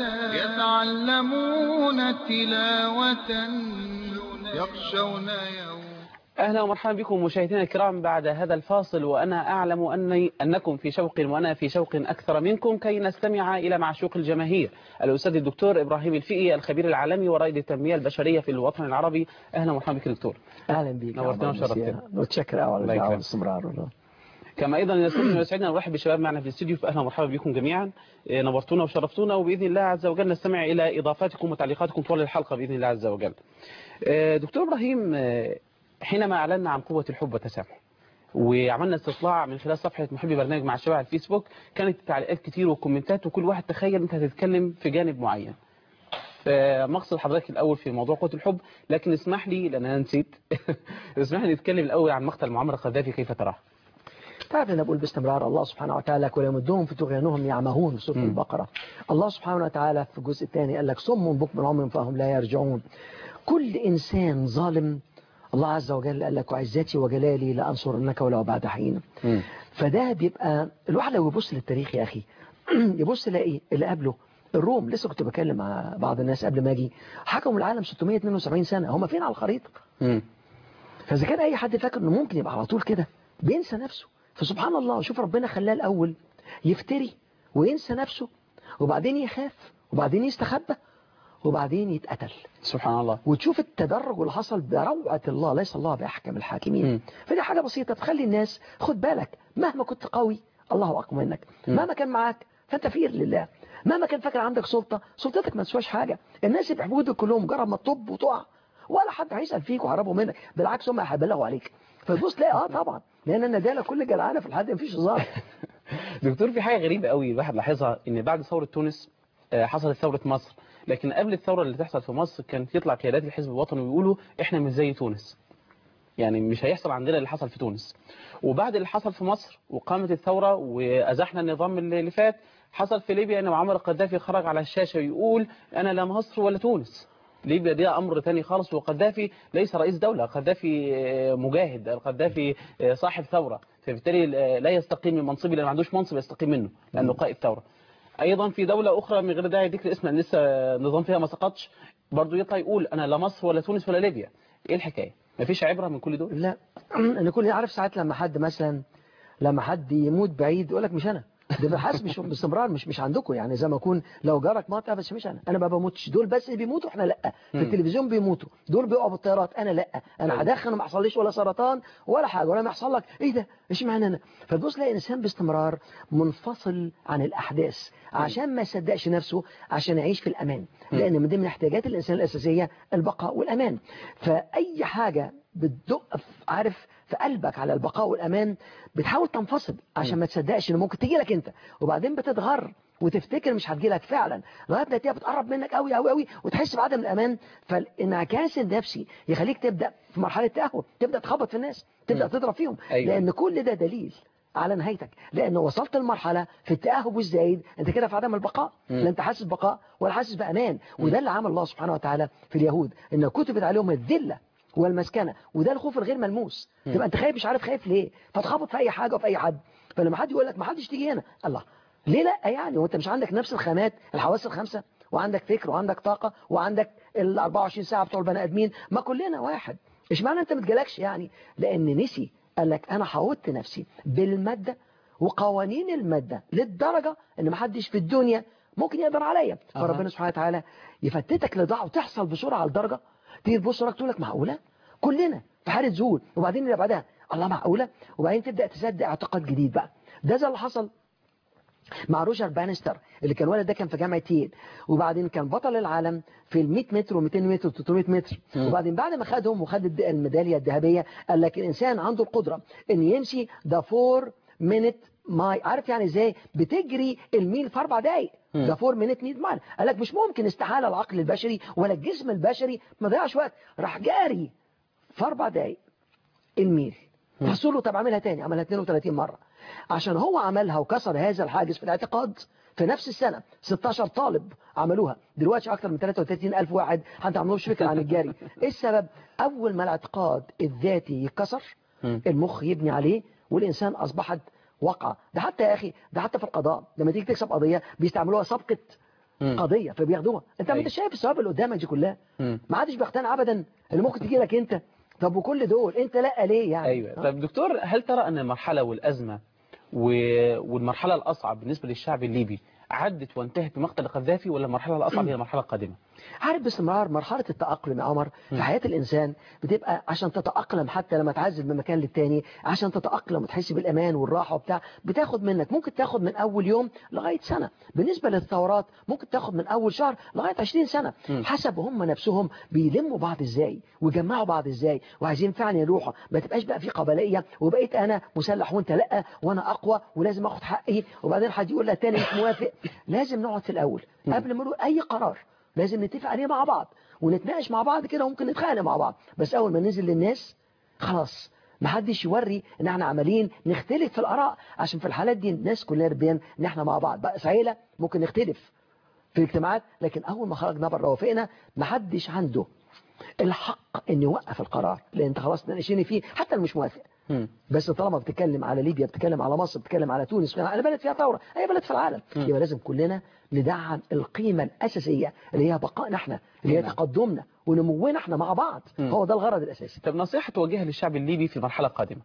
يتعلمون تلاوة يخشون يوم أهلا ومرحبا بكم مشاهدينا الكرام بعد هذا الفاصل وأنا أعلم أني أنكم في شوق وأنا في شوق أكثر منكم كي نستمع إلى معشوق الجماهير الأستاذ الدكتور إبراهيم الفقي الخبير العالمي ورائد التنمية البشرية في الوطن العربي أهلا ومرحبا بك دكتور اهلا بيك نورتنا وشرفتنا. متشكر قوي على الله الدعوه يكرمك. والاستمرار والله كما أيضا يسعدنا ويسعدنا نرحب بالشباب معنا في الاستوديو فأهلا ومرحبا بكم جميعا إيه، نورتونا وشرفتونا وبإذن الله عز وجل نستمع إلى إضافاتكم وتعليقاتكم طوال الحلقة بإذن الله عز وجل إيه، دكتور إبراهيم إيه، حينما أعلنا عن قوة الحب والتسامح وعملنا استطلاع من خلال صفحة محبي برنامج مع الشباب على الفيسبوك كانت تعليقات كتير وكومنتات وكل واحد تخيل انت هتتكلم في جانب معين فمقصد حضرتك الأول في موضوع قوة الحب لكن اسمح لي لأن أنا نسيت اسمح لي نتكلم الأول عن مقتل معمر القذافي كيف تراه تعرف انا بقول باستمرار الله سبحانه وتعالى كل يمدهم في طغيانهم يعمهون في سوره مم. البقره الله سبحانه وتعالى في الجزء الثاني قال لك صم بكم عمر فهم لا يرجعون كل انسان ظالم الله عز وجل قال لك وعزتي وجلالي لانصرنك ولو بعد حين فده بيبقى الواحد لو يبص للتاريخ يا اخي يبص يلاقي اللي قبله الروم لسه كنت بكلم مع بعض الناس قبل ما اجي حكموا العالم 672 سنه هم فين على الخريطه مم. فاذا كان اي حد فاكر انه ممكن يبقى على طول كده بينسى نفسه فسبحان الله شوف ربنا خلاه الاول يفتري وينسى نفسه وبعدين يخاف وبعدين يستخبى وبعدين يتقتل سبحان الله وتشوف التدرج اللي حصل بروعة الله ليس الله بأحكم الحاكمين مم. فدي حاجة بسيطة تخلي الناس خد بالك مهما كنت قوي الله أقوى منك مم. مهما كان معاك فأنت فقير لله مهما كان فاكر عندك سلطة سلطتك ما تسواش حاجة الناس اللي بيحبوك دول كلهم مجرد ما تطب وتقع ولا حد هيسأل فيك وهربوا منك بالعكس هم هيبلغوا عليك فتبص تلاقي اه طبعا لان الندالة كل جدعانه في الحد مفيش هزار دكتور في حاجة غريبة قوي الواحد لاحظها ان بعد ثورة تونس آه، حصلت ثورة مصر لكن قبل الثورة اللي تحصل في مصر كان يطلع قيادات الحزب الوطني ويقولوا احنا مش زي تونس يعني مش هيحصل عندنا اللي حصل في تونس وبعد اللي حصل في مصر وقامت الثورة وأزحنا النظام اللي اللي فات حصل في ليبيا ان معمر القذافي خرج على الشاشة ويقول انا لا مصر ولا تونس ليبيا دي امر تاني خالص وقذافي ليس رئيس دولة قذافي آه، مجاهد القذافي آه، صاحب ثورة فبالتالي آه، لا يستقيم من منصبه لان ما عندوش منصب يستقيم منه لانه قائد ثورة ايضا في دولة اخرى من غير داعي ذكر اسم لان لسه النظام فيها ما سقطش برضه يطلع يقول انا لا مصر ولا تونس ولا ليبيا ايه الحكاية مفيش عبرة من كل دول لا انا كل عارف ساعات لما حد مثلا لما حد يموت بعيد يقول لك مش انا ده بحس مش باستمرار مش مش عندكم يعني زي ما اكون لو جارك مات بس مش انا انا ما بموتش دول بس اللي بيموتوا احنا لا في مم. التلفزيون بيموتوا دول بيقعوا بالطيارات انا لا انا أيوة. هدخن وما يحصليش ولا سرطان ولا حاجه ولا ما يحصل لك ايه ده ايش معنى انا فتبص تلاقي انسان باستمرار منفصل عن الاحداث عشان ما يصدقش نفسه عشان يعيش في الامان لان من ضمن احتياجات الانسان الاساسيه البقاء والامان فاي حاجه بتدق في- عارف في قلبك على البقاء والامان بتحاول تنفصل عشان ما تصدقش ان ممكن تجي لك انت وبعدين بتتغر وتفتكر مش هتجي لك فعلا لغايه ما تبقى بتقرب منك قوي قوي قوي وتحس بعدم الامان فالانعكاس النفسي يخليك تبدا في مرحله تاهب تبدا تخبط في الناس تبدا مم. تضرب فيهم أيوة. لان كل ده دليل على نهايتك لان وصلت لمرحله في التاهب والزايد انت كده في عدم البقاء مم. لا انت حاسس بقاء ولا حاسس بامان وده اللي عمل الله سبحانه وتعالى في اليهود ان كتبت عليهم الذله والمسكنه وده الخوف الغير ملموس مم. تبقى انت خايف مش عارف خايف ليه فتخبط في اي حاجه وفي اي حد فلما حد يقول لك ما حدش تيجي هنا الله ليه لا يعني وانت مش عندك نفس الخامات الحواس الخمسه وعندك فكر وعندك طاقه وعندك ال 24 ساعه بتوع البني ادمين ما كلنا واحد اشمعنى انت ما تجيلكش يعني لان نسي قال لك انا حوطت نفسي بالماده وقوانين الماده للدرجه ان ما حدش في الدنيا ممكن يقدر عليا أها. فربنا سبحانه وتعالى يفتتك لضعف وتحصل بسرعه لدرجه تيجي تبص وراك تقول لك معقوله كلنا في حاله ذهول وبعدين اللي بعدها الله معقوله وبعدين تبدا تصدق اعتقاد جديد بقى ده زي اللي حصل مع روجر بانستر اللي كان ولد ده كان في جامعة ييل وبعدين كان بطل العالم في ال 100 متر و200 متر و300 متر مم. وبعدين بعد ما خدهم وخد الد- الميدالية الذهبية قال لك الإنسان عنده القدرة إن يمشي ده 4 مينت ماي عارف يعني ازاي بتجري الميل في اربع دقايق مم. ده 4 مينت 100 مايل قال لك مش ممكن استحالة العقل البشري ولا الجسم البشري ما ضيعش وقت راح جاري في اربع دقايق الميل فحصل له طب عملها تاني عملها 32 مرة عشان هو عملها وكسر هذا الحاجز في الاعتقاد في نفس السنة 16 طالب عملوها دلوقتي أكثر من 33 ألف واحد حتى عملوش فكرة عن الجري إيه السبب أول ما الاعتقاد الذاتي يتكسر مم. المخ يبني عليه والإنسان أصبحت وقع ده حتى يا أخي ده حتى في القضاء لما تيجي تكسب قضية بيستعملوها سابقة مم. قضيه فبياخدوها انت ما أيوة. انت شايف الثواب اللي قدامك دي كلها مم. ما حدش بيقتنع ابدا اللي ممكن تجي لك انت طب وكل دول انت لا ليه يعني ايوه آه. طب دكتور هل ترى ان المرحله والازمه و- والمرحله الاصعب بالنسبه للشعب الليبي عدت وانتهت بمقتل القذافي ولا المرحله الاصعب هي المرحله القادمه عارف باستمرار مرحلة التأقلم يا عمر مم. في حياة الإنسان بتبقى عشان تتأقلم حتى لما تعزل من مكان للتاني عشان تتأقلم وتحس بالأمان والراحة وبتاع بتاخد منك ممكن تاخد من أول يوم لغاية سنة بالنسبة للثورات ممكن تاخد من أول شهر لغاية 20 سنة مم. حسب هم نفسهم بيلموا بعض إزاي ويجمعوا بعض إزاي وعايزين فعلا يروحوا ما تبقاش بقى في قبلية وبقيت أنا مسلح وأنت لأ وأنا أقوى ولازم أخد حقي وبعدين حد يقول للتاني مش موافق لازم نقعد في الأول مم. قبل ما نقول أي قرار لازم نتفق عليه مع بعض ونتناقش مع بعض كده وممكن نتخانق مع بعض بس اول ما ننزل للناس خلاص محدش يوري ان احنا عمالين نختلف في الاراء عشان في الحالات دي الناس كلها تبين ان احنا مع بعض بقى عيله ممكن نختلف في الاجتماعات لكن اول ما خرجنا بره وافقنا محدش عنده الحق ان يوقف القرار لان انت خلاص ناقشيني فيه حتى اللي مش موافق مم. بس طالما بتتكلم على ليبيا بتتكلم على مصر بتتكلم على تونس بتتكلم على بلد فيها ثوره اي بلد في العالم مم. يبقى لازم كلنا ندعم القيمه الاساسيه اللي هي بقائنا احنا اللي هي نعم. تقدمنا ونمونا احنا مع بعض مم. هو ده الغرض الاساسي طب نصيحه توجهها للشعب الليبي في المرحله القادمه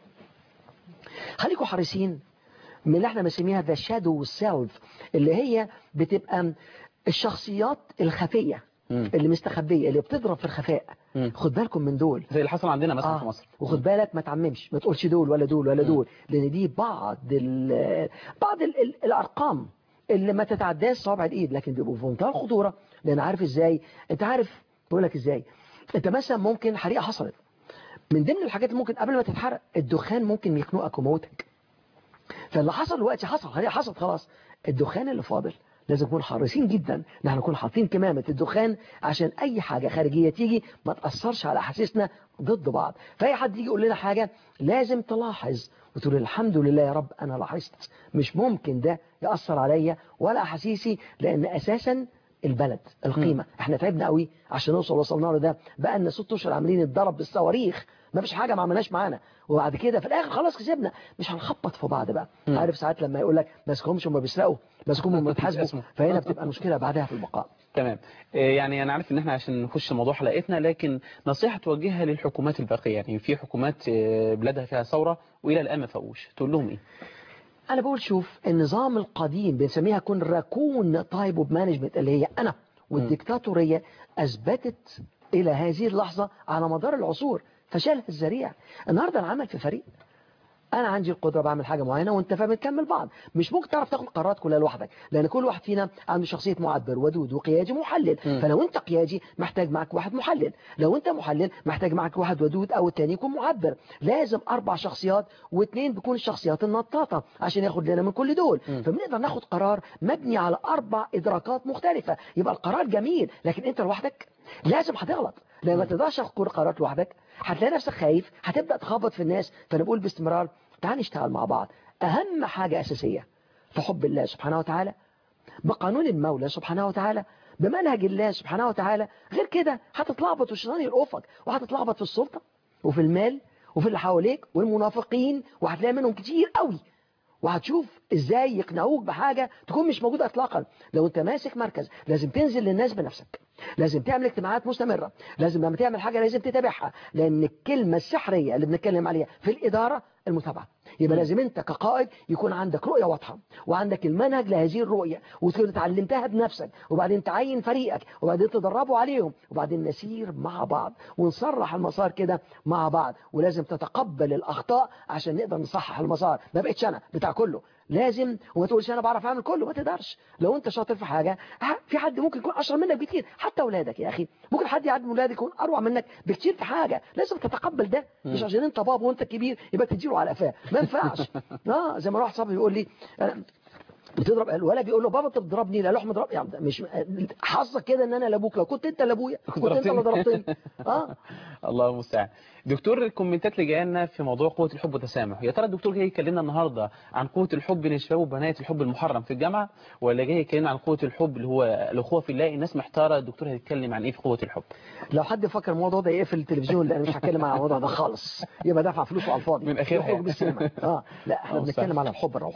خليكم حريصين من اللي احنا بنسميها ذا شادو سيلف اللي هي بتبقى الشخصيات الخفيه مم. اللي مستخبيه اللي بتضرب في الخفاء مم. خد بالكم من دول زي اللي حصل عندنا مثلا في مصر وخد بالك ما تعممش ما تقولش دول ولا دول ولا مم. دول لان دي بعض ال بعض ال ال الارقام اللي ما تتعداش صوابع الايد لكن بيبقوا في منتهى الخطوره لان عارف ازاي انت عارف بقول لك ازاي انت مثلا ممكن حريقه حصلت من ضمن الحاجات اللي ممكن قبل ما تتحرق الدخان ممكن يخنقك ويموتك فاللي حصل دلوقتي حصل حريقه حصلت خلاص الدخان اللي فاضل لازم نكون حريصين جدا ان احنا نكون حاطين كمامة الدخان عشان اي حاجة خارجية تيجي ما تأثرش على احاسيسنا ضد بعض فاي حد يجي يقول لنا حاجة لازم تلاحظ وتقول الحمد لله يا رب انا لاحظت مش ممكن ده يأثر عليا ولا احاسيسي لان اساسا البلد القيمة احنا تعبنا قوي عشان نوصل وصلنا له ده بقى لنا ست اشهر عاملين الضرب بالصواريخ ما فيش حاجة ما عملناش معانا وبعد كده في الاخر خلاص كسبنا مش هنخبط في بعض بقى مم. عارف ساعات لما يقول لك ماسكهمش هم بيسرقوا ماسكهم هم بيتحاسبوا اسمه. فهنا بتبقى مشكلة بعدها في البقاء تمام إيه يعني انا عارف ان احنا عشان نخش موضوع حلقتنا لكن نصيحه توجهها للحكومات الباقيه يعني في حكومات آه، بلادها فيها ثوره والى الان ما فوقوش تقول لهم ايه انا بقول شوف النظام القديم بنسميها كون راكون تايب اوف مانجمنت اللي هي انا والديكتاتورية اثبتت الى هذه اللحظة على مدار العصور فشلها الذريع النهاردة العمل في فريق انا عندي القدره بعمل حاجه معينه وانت فبنكمل بعض مش ممكن تعرف تاخد قرارات كلها لوحدك لان كل واحد فينا عنده شخصيه معبر ودود وقيادي محلل مم. فلو انت قيادي محتاج معك واحد محلل لو انت محلل محتاج معك واحد ودود او التاني يكون معبر لازم اربع شخصيات واثنين بيكون الشخصيات النطاطه عشان ياخد لنا من كل دول مم. فبنقدر ناخد قرار مبني على اربع ادراكات مختلفه يبقى القرار جميل لكن انت لوحدك لازم هتغلط لما ما تقدرش تاخد قرارات لوحدك هتلاقي نفسك خايف هتبدا تخبط في الناس فانا بقول باستمرار تعال نشتغل مع بعض اهم حاجه اساسيه في حب الله سبحانه وتعالى بقانون المولى سبحانه وتعالى بمنهج الله سبحانه وتعالى غير كده هتتلخبط والشيطان يلقفك وهتتلخبط في السلطه وفي المال وفي اللي حواليك والمنافقين وهتلاقي منهم كتير قوي وهتشوف ازاي يقنعوك بحاجة تكون مش موجودة اطلاقا لو انت ماسك مركز لازم تنزل للناس بنفسك لازم تعمل اجتماعات مستمرة لازم لما تعمل حاجة لازم تتابعها لان الكلمة السحرية اللي بنتكلم عليها في الإدارة المتابعة يبقى لازم انت كقائد يكون عندك رؤية واضحة وعندك المنهج لهذه الرؤية وتكون اتعلمتها بنفسك وبعدين تعين فريقك وبعدين تدربوا عليهم وبعدين نسير مع بعض ونصرح المسار كده مع بعض ولازم تتقبل الأخطاء عشان نقدر نصحح المسار ما بقتش أنا بتاع كله لازم وما تقولش انا بعرف اعمل كله ما تقدرش لو انت شاطر في حاجه ها، في حد ممكن يكون اشطر منك بكتير حتى اولادك يا اخي ممكن حد يعد من اولادك يكون اروع منك بكتير في حاجه لازم تتقبل ده مش عشان انت بابا وانت كبير يبقى تديله على قفاه ما ينفعش اه زي ما واحد صاحبي بيقول لي أنا بتضرب الولد بيقول له بابا انت بتضربني لا لحم ضرب يعني مش حظك كده ان انا لابوك لو كنت انت لابويا كنت انت اللي ضربتني اه الله المستعان دكتور الكومنتات اللي جايه لنا في موضوع قوه الحب والتسامح يا ترى الدكتور جاي يكلمنا النهارده عن قوه الحب بين الشباب وبنات الحب المحرم في الجامعه ولا جاي يكلمنا عن قوه الحب اللي هو الاخوه في الله الناس محتاره الدكتور هيتكلم عن ايه في قوه الحب لو حد فكر الموضوع ده يقفل التلفزيون لان مش هتكلم عن الموضوع ده خالص يبقى دفع فلوسه على الفاضي من آخرها يخرج يعني. بالسينما اه لا احنا أو بنتكلم صح. على الحب الروحاني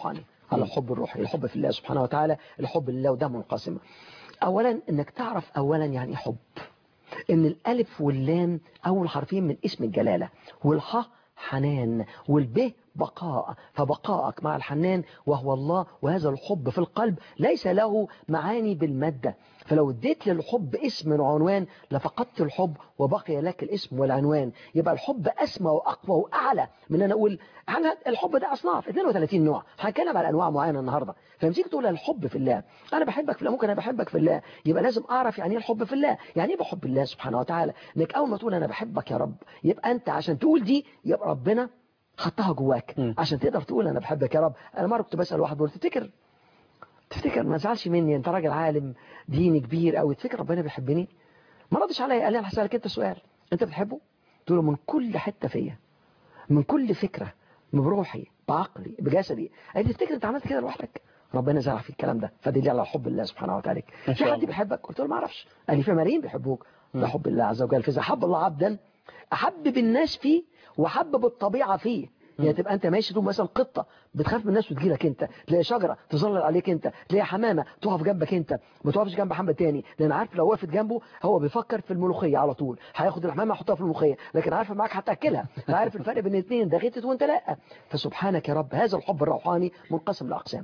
على الحب الروحي الحب في الله سبحانه وتعالى الحب لله وده منقسم اولا انك تعرف اولا يعني إيه حب ان الالف واللام اول حرفين من اسم الجلالة والح حنان والب بقاء فبقاءك مع الحنان وهو الله وهذا الحب في القلب ليس له معاني بالمادة فلو اديت للحب اسم وعنوان لفقدت الحب وبقي لك الاسم والعنوان يبقى الحب أسمى وأقوى وأعلى من أن أقول احنا الحب ده أصناف 32 نوع هنتكلم على أنواع معينة النهاردة فمسيك تقول الحب في الله أنا بحبك في الله ممكن أنا بحبك في الله يبقى لازم أعرف يعني ايه الحب في الله يعني ايه بحب الله سبحانه وتعالى انك أول ما تقول أنا بحبك يا رب يبقى أنت عشان تقول دي يبقى ربنا حطها جواك م. عشان تقدر تقول أنا بحبك يا رب أنا مرة كنت بسأل واحد بقول تفتكر تفتكر ما تزعلش مني انت راجل عالم ديني كبير قوي تفتكر ربنا بيحبني ما ردش عليا قال لي انا هسالك انت سؤال انت بتحبه تقول له من كل حته فيا من كل فكره من بروحي بعقلي بجسدي قال لي تفتكر انت عملت كده لوحدك ربنا زرع في الكلام ده فدليل على حب الله سبحانه وتعالى ما في شاء حد الله. بيحبك قلت له ما اعرفش قال لي في ملايين بيحبوك ده حب الله عز وجل فاذا حب الله عبدا احبب الناس فيه وحبب الطبيعه فيه يعني تبقى انت ماشي تقوم مثلا قطه بتخاف من الناس وتجيلك انت تلاقي شجره تظلل عليك انت تلاقي حمامه تقف جنبك انت ما تقفش جنب حمامه تاني لان عارف لو وقفت جنبه هو بيفكر في الملوخيه على طول هياخد الحمامه يحطها في الملوخيه لكن عارف معاك هتاكلها عارف الفرق بين الاثنين ده غيتت وانت لا فسبحانك يا رب هذا الحب الروحاني منقسم لاقسام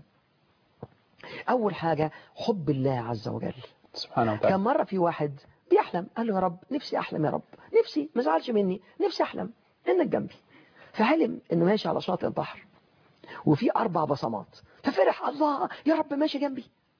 اول حاجه حب الله عز وجل سبحانه وتعالى كان مرة في واحد بيحلم قال له يا رب نفسي أحلم يا رب نفسي ما زعلش مني نفسي أحلم إنك جنبي فحلم إنه ماشي على شاطئ البحر وفي أربع بصمات ففرح الله يا رب ماشي جنبي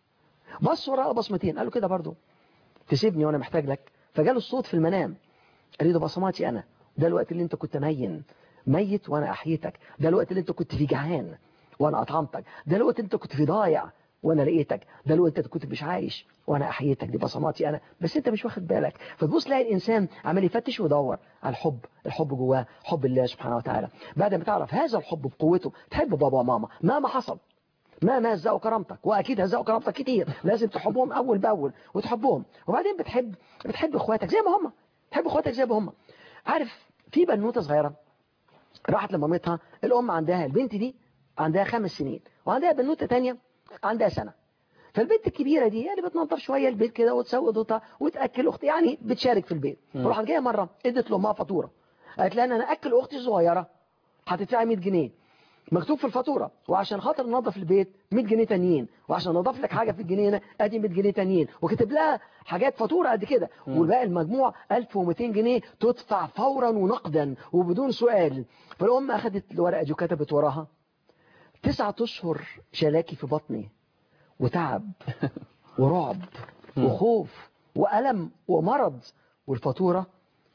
بص وراه بصمتين قال له كده برضه تسيبني وأنا محتاج لك فجاله الصوت في المنام قال له ده بصماتي أنا ده الوقت اللي أنت كنت مين ميت وأنا أحييتك ده الوقت اللي أنت كنت فيه جعان وأنا أطعمتك ده الوقت اللي أنت كنت فيه ضايع وانا لقيتك ده الوقت انت كنت مش عايش وانا احييتك دي بصماتي انا بس انت مش واخد بالك فتبص تلاقي الانسان عمال يفتش ويدور على الحب الحب جواه حب الله سبحانه وتعالى بعد ما تعرف هذا الحب بقوته تحب بابا وماما مهما حصل مهما هزقوا كرامتك واكيد هزقوا كرامتك كتير لازم تحبهم اول باول وتحبهم وبعدين بتحب بتحب اخواتك زي ما هم تحب اخواتك زي ما هم عارف في بنوته صغيره راحت لمامتها الام عندها البنت دي عندها خمس سنين وعندها بنوته تانية عندها سنة فالبنت الكبيرة دي يعني بتنظف شوية البيت كده وتسوي اوضتها وتأكل أختي يعني بتشارك في البيت وراحت جاية مرة ادت لأمها فاتورة قالت لها أنا أكل أختي الصغيرة هتدفعي 100 جنيه مكتوب في الفاتورة وعشان خاطر ننظف البيت 100 جنيه تانيين وعشان نضاف لك حاجة في الجنينة ادي 100 جنيه تانيين وكتب لها حاجات فاتورة قد كده والباقي المجموع 1200 جنيه تدفع فورا ونقدا وبدون سؤال فالأم أخذت الورقة دي وكتبت وراها تسعة أشهر شلاكي في بطني وتعب ورعب وخوف وألم ومرض والفاتورة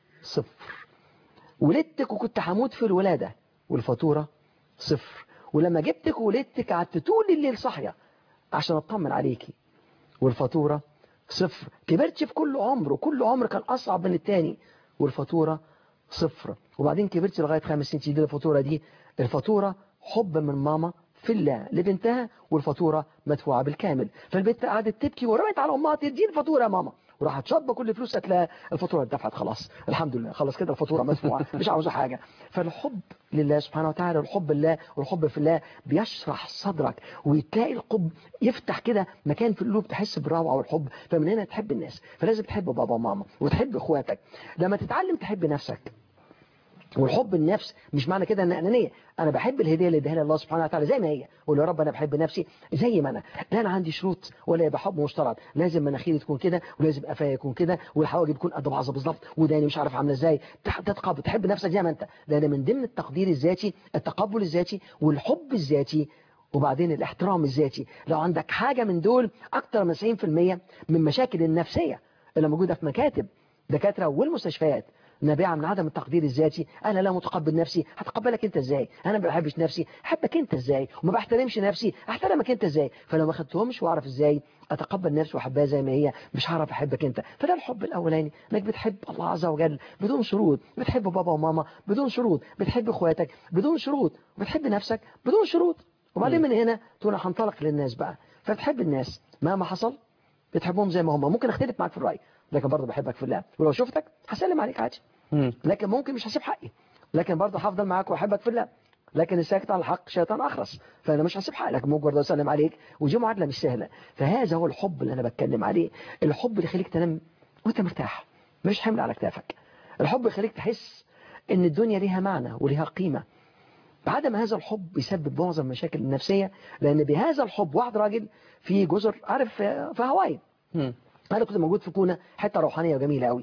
صفر ولدتك وكنت هموت في الولادة والفاتورة صفر ولما جبتك ولدتك قعدت طول الليل صاحية عشان اطمن عليكي والفاتورة صفر كبرت في كل عمر وكل عمر كان أصعب من التاني والفاتورة صفر وبعدين كبرت لغاية خمس سنين تجي الفاتورة دي الفاتورة حب من ماما في الله لبنتها والفاتورة مدفوعة بالكامل فالبنت قعدت تبكي ورمت على أمها تدي الفاتورة يا ماما وراحت شاطبه كل فلوس هتلاقي الفاتوره اتدفعت خلاص الحمد لله خلاص كده الفاتوره مدفوعه مش عاوزه حاجه فالحب لله سبحانه وتعالى والحب الله والحب في الله بيشرح صدرك وتلاقي القب يفتح كده مكان في القلوب تحس بالروعه والحب فمن هنا تحب الناس فلازم تحب بابا وماما وتحب اخواتك لما تتعلم تحب نفسك والحب النفس مش معنى كده ان انانيه انا بحب الهديه اللي اديها لي الله سبحانه وتعالى زي ما هي اقول يا رب انا بحب نفسي زي ما انا لا انا عندي شروط ولا يبقى حب مشترط لازم مناخيري تكون كده ولازم قفايا يكون كده والحواجب تكون قد بعضها بالظبط وداني مش عارف عامله ازاي تتقبل تحب نفسك زي ما انت لان من ضمن التقدير الذاتي التقبل الذاتي والحب الذاتي وبعدين الاحترام الذاتي لو عندك حاجه من دول اكتر من 90% من مشاكل النفسيه اللي موجوده في مكاتب دكاتره والمستشفيات نابعة من عدم التقدير الذاتي أنا لا متقبل نفسي هتقبلك أنت إزاي أنا ما بحبش نفسي أحبك أنت إزاي وما بحترمش نفسي أحترمك أنت إزاي فلو ما خدتهمش وأعرف إزاي أتقبل نفسي وأحبها زي ما هي مش هعرف أحبك أنت فده الحب الأولاني إنك بتحب الله عز وجل بدون شروط بتحب بابا وماما بدون شروط بتحب إخواتك بدون شروط وبتحب نفسك بدون شروط وبعدين من هنا تقول هنطلق للناس بقى فتحب الناس مهما حصل بتحبهم زي ما هم ممكن اختلف معاك في الرأي لكن برضه بحبك في الله ولو شفتك هسلم عليك عادي مم. لكن ممكن مش هسيب حقي لكن برضه هفضل معاك واحبك في الله لكن الساكت عن الحق شيطان أخرس فأنا مش هسيب حالك مجرد أسلم عليك ودي معادلة مش سهلة فهذا هو الحب اللي أنا بتكلم عليه الحب اللي يخليك تنام وأنت مرتاح مش حمل على كتافك الحب يخليك تحس إن الدنيا ليها معنى وليها قيمة بعدم هذا الحب يسبب معظم المشاكل النفسية لأن بهذا الحب واحد راجل في جزر عارف في في هاواي مم. أنا كنت موجود في كونا حتة روحانية وجميلة قوي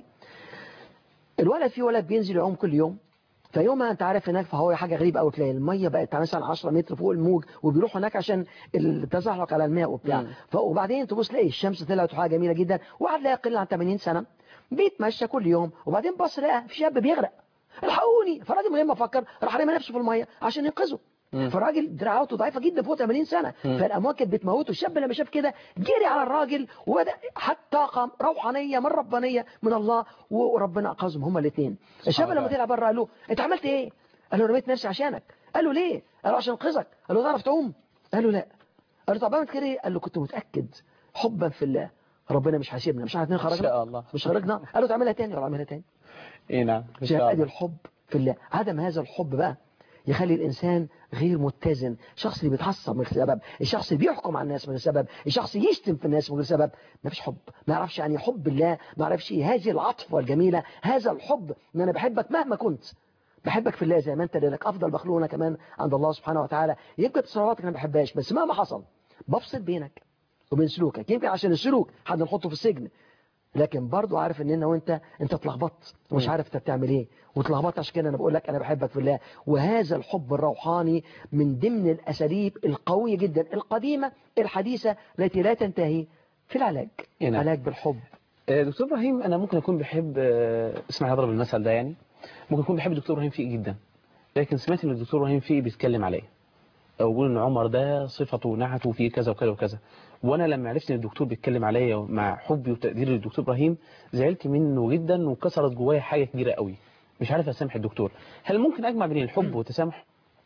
الولد في ولد بينزل يعوم كل يوم فيومها انت عارف هناك في هاواي حاجه غريبه قوي تلاقي الميه بقت مثلا 10 متر فوق الموج وبيروحوا هناك عشان التزحلق على الماء وبتاع مم. ف- وبعدين تبص تلاقي الشمس طلعت حاجه جميله جدا واحد لا يقل عن 80 سنه بيتمشى كل يوم وبعدين بص لقى في شاب بيغرق الحقوني فالراجل من غير ما افكر راح رمى نفسه في الميه عشان ينقذه مم. فالراجل دراعاته ضعيفه جدا فوق 80 سنه مم. فالامواج كانت بتموته الشاب لما شاف كده جري على الراجل وبدا حتى طاقه روحانيه من ربانيه من الله وربنا انقذهم هما الاثنين الشاب الله. لما طلع بره قال له انت عملت ايه قال له رميت نفسي عشانك قال له ليه قال له عشان انقذك قال له تعرف تعوم قال له لا قال له طب عملت كده ايه قال له كنت متاكد حبا في الله ربنا مش هيسيبنا مش احنا اتنين إن خرجنا شاء الله مش خرجنا قال له تعملها تاني ولا اعملها تاني إيه نعم إن شايف شاء ادي الله الحب في الله عدم هذا الحب بقى يخلي الإنسان غير متزن الشخص اللي بيتعصب من سبب الشخص اللي بيحكم على الناس من سبب الشخص اللي يشتم في الناس من سبب ما فيش حب ما يعرفش يعني حب الله ما يعرفش إيه هذه العطفة الجميلة هذا الحب ان أنا بحبك مهما كنت بحبك في الله زي ما انت لك افضل مخلوقنا كمان عند الله سبحانه وتعالى يمكن تصرفاتك انا ما بحبهاش بس مهما حصل بفصل بينك وبين سلوكك يمكن عشان السلوك حد نحطه في السجن لكن برضو عارف ان انا وانت انت اتلخبطت ومش مم. عارف انت بتعمل ايه واتلخبطت عشان كده انا بقول لك انا بحبك في الله وهذا الحب الروحاني من ضمن الاساليب القويه جدا القديمه الحديثه التي لا تنتهي في العلاج إيه نعم. علاج بالحب آه، دكتور ابراهيم انا ممكن اكون بحب آه، اسمع اضرب المثل ده يعني ممكن اكون بحب الدكتور ابراهيم فيقي جدا لكن سمعت ان الدكتور ابراهيم فيقي بيتكلم عليا او بيقول ان عمر ده صفته ونعته فيه كذا وكذا وكذا وانا لما عرفت ان الدكتور بيتكلم عليا مع حبي وتقديري للدكتور ابراهيم زعلت منه جدا وكسرت جوايا حاجه كبيره قوي مش عارف اسامح الدكتور هل ممكن اجمع بين الحب والتسامح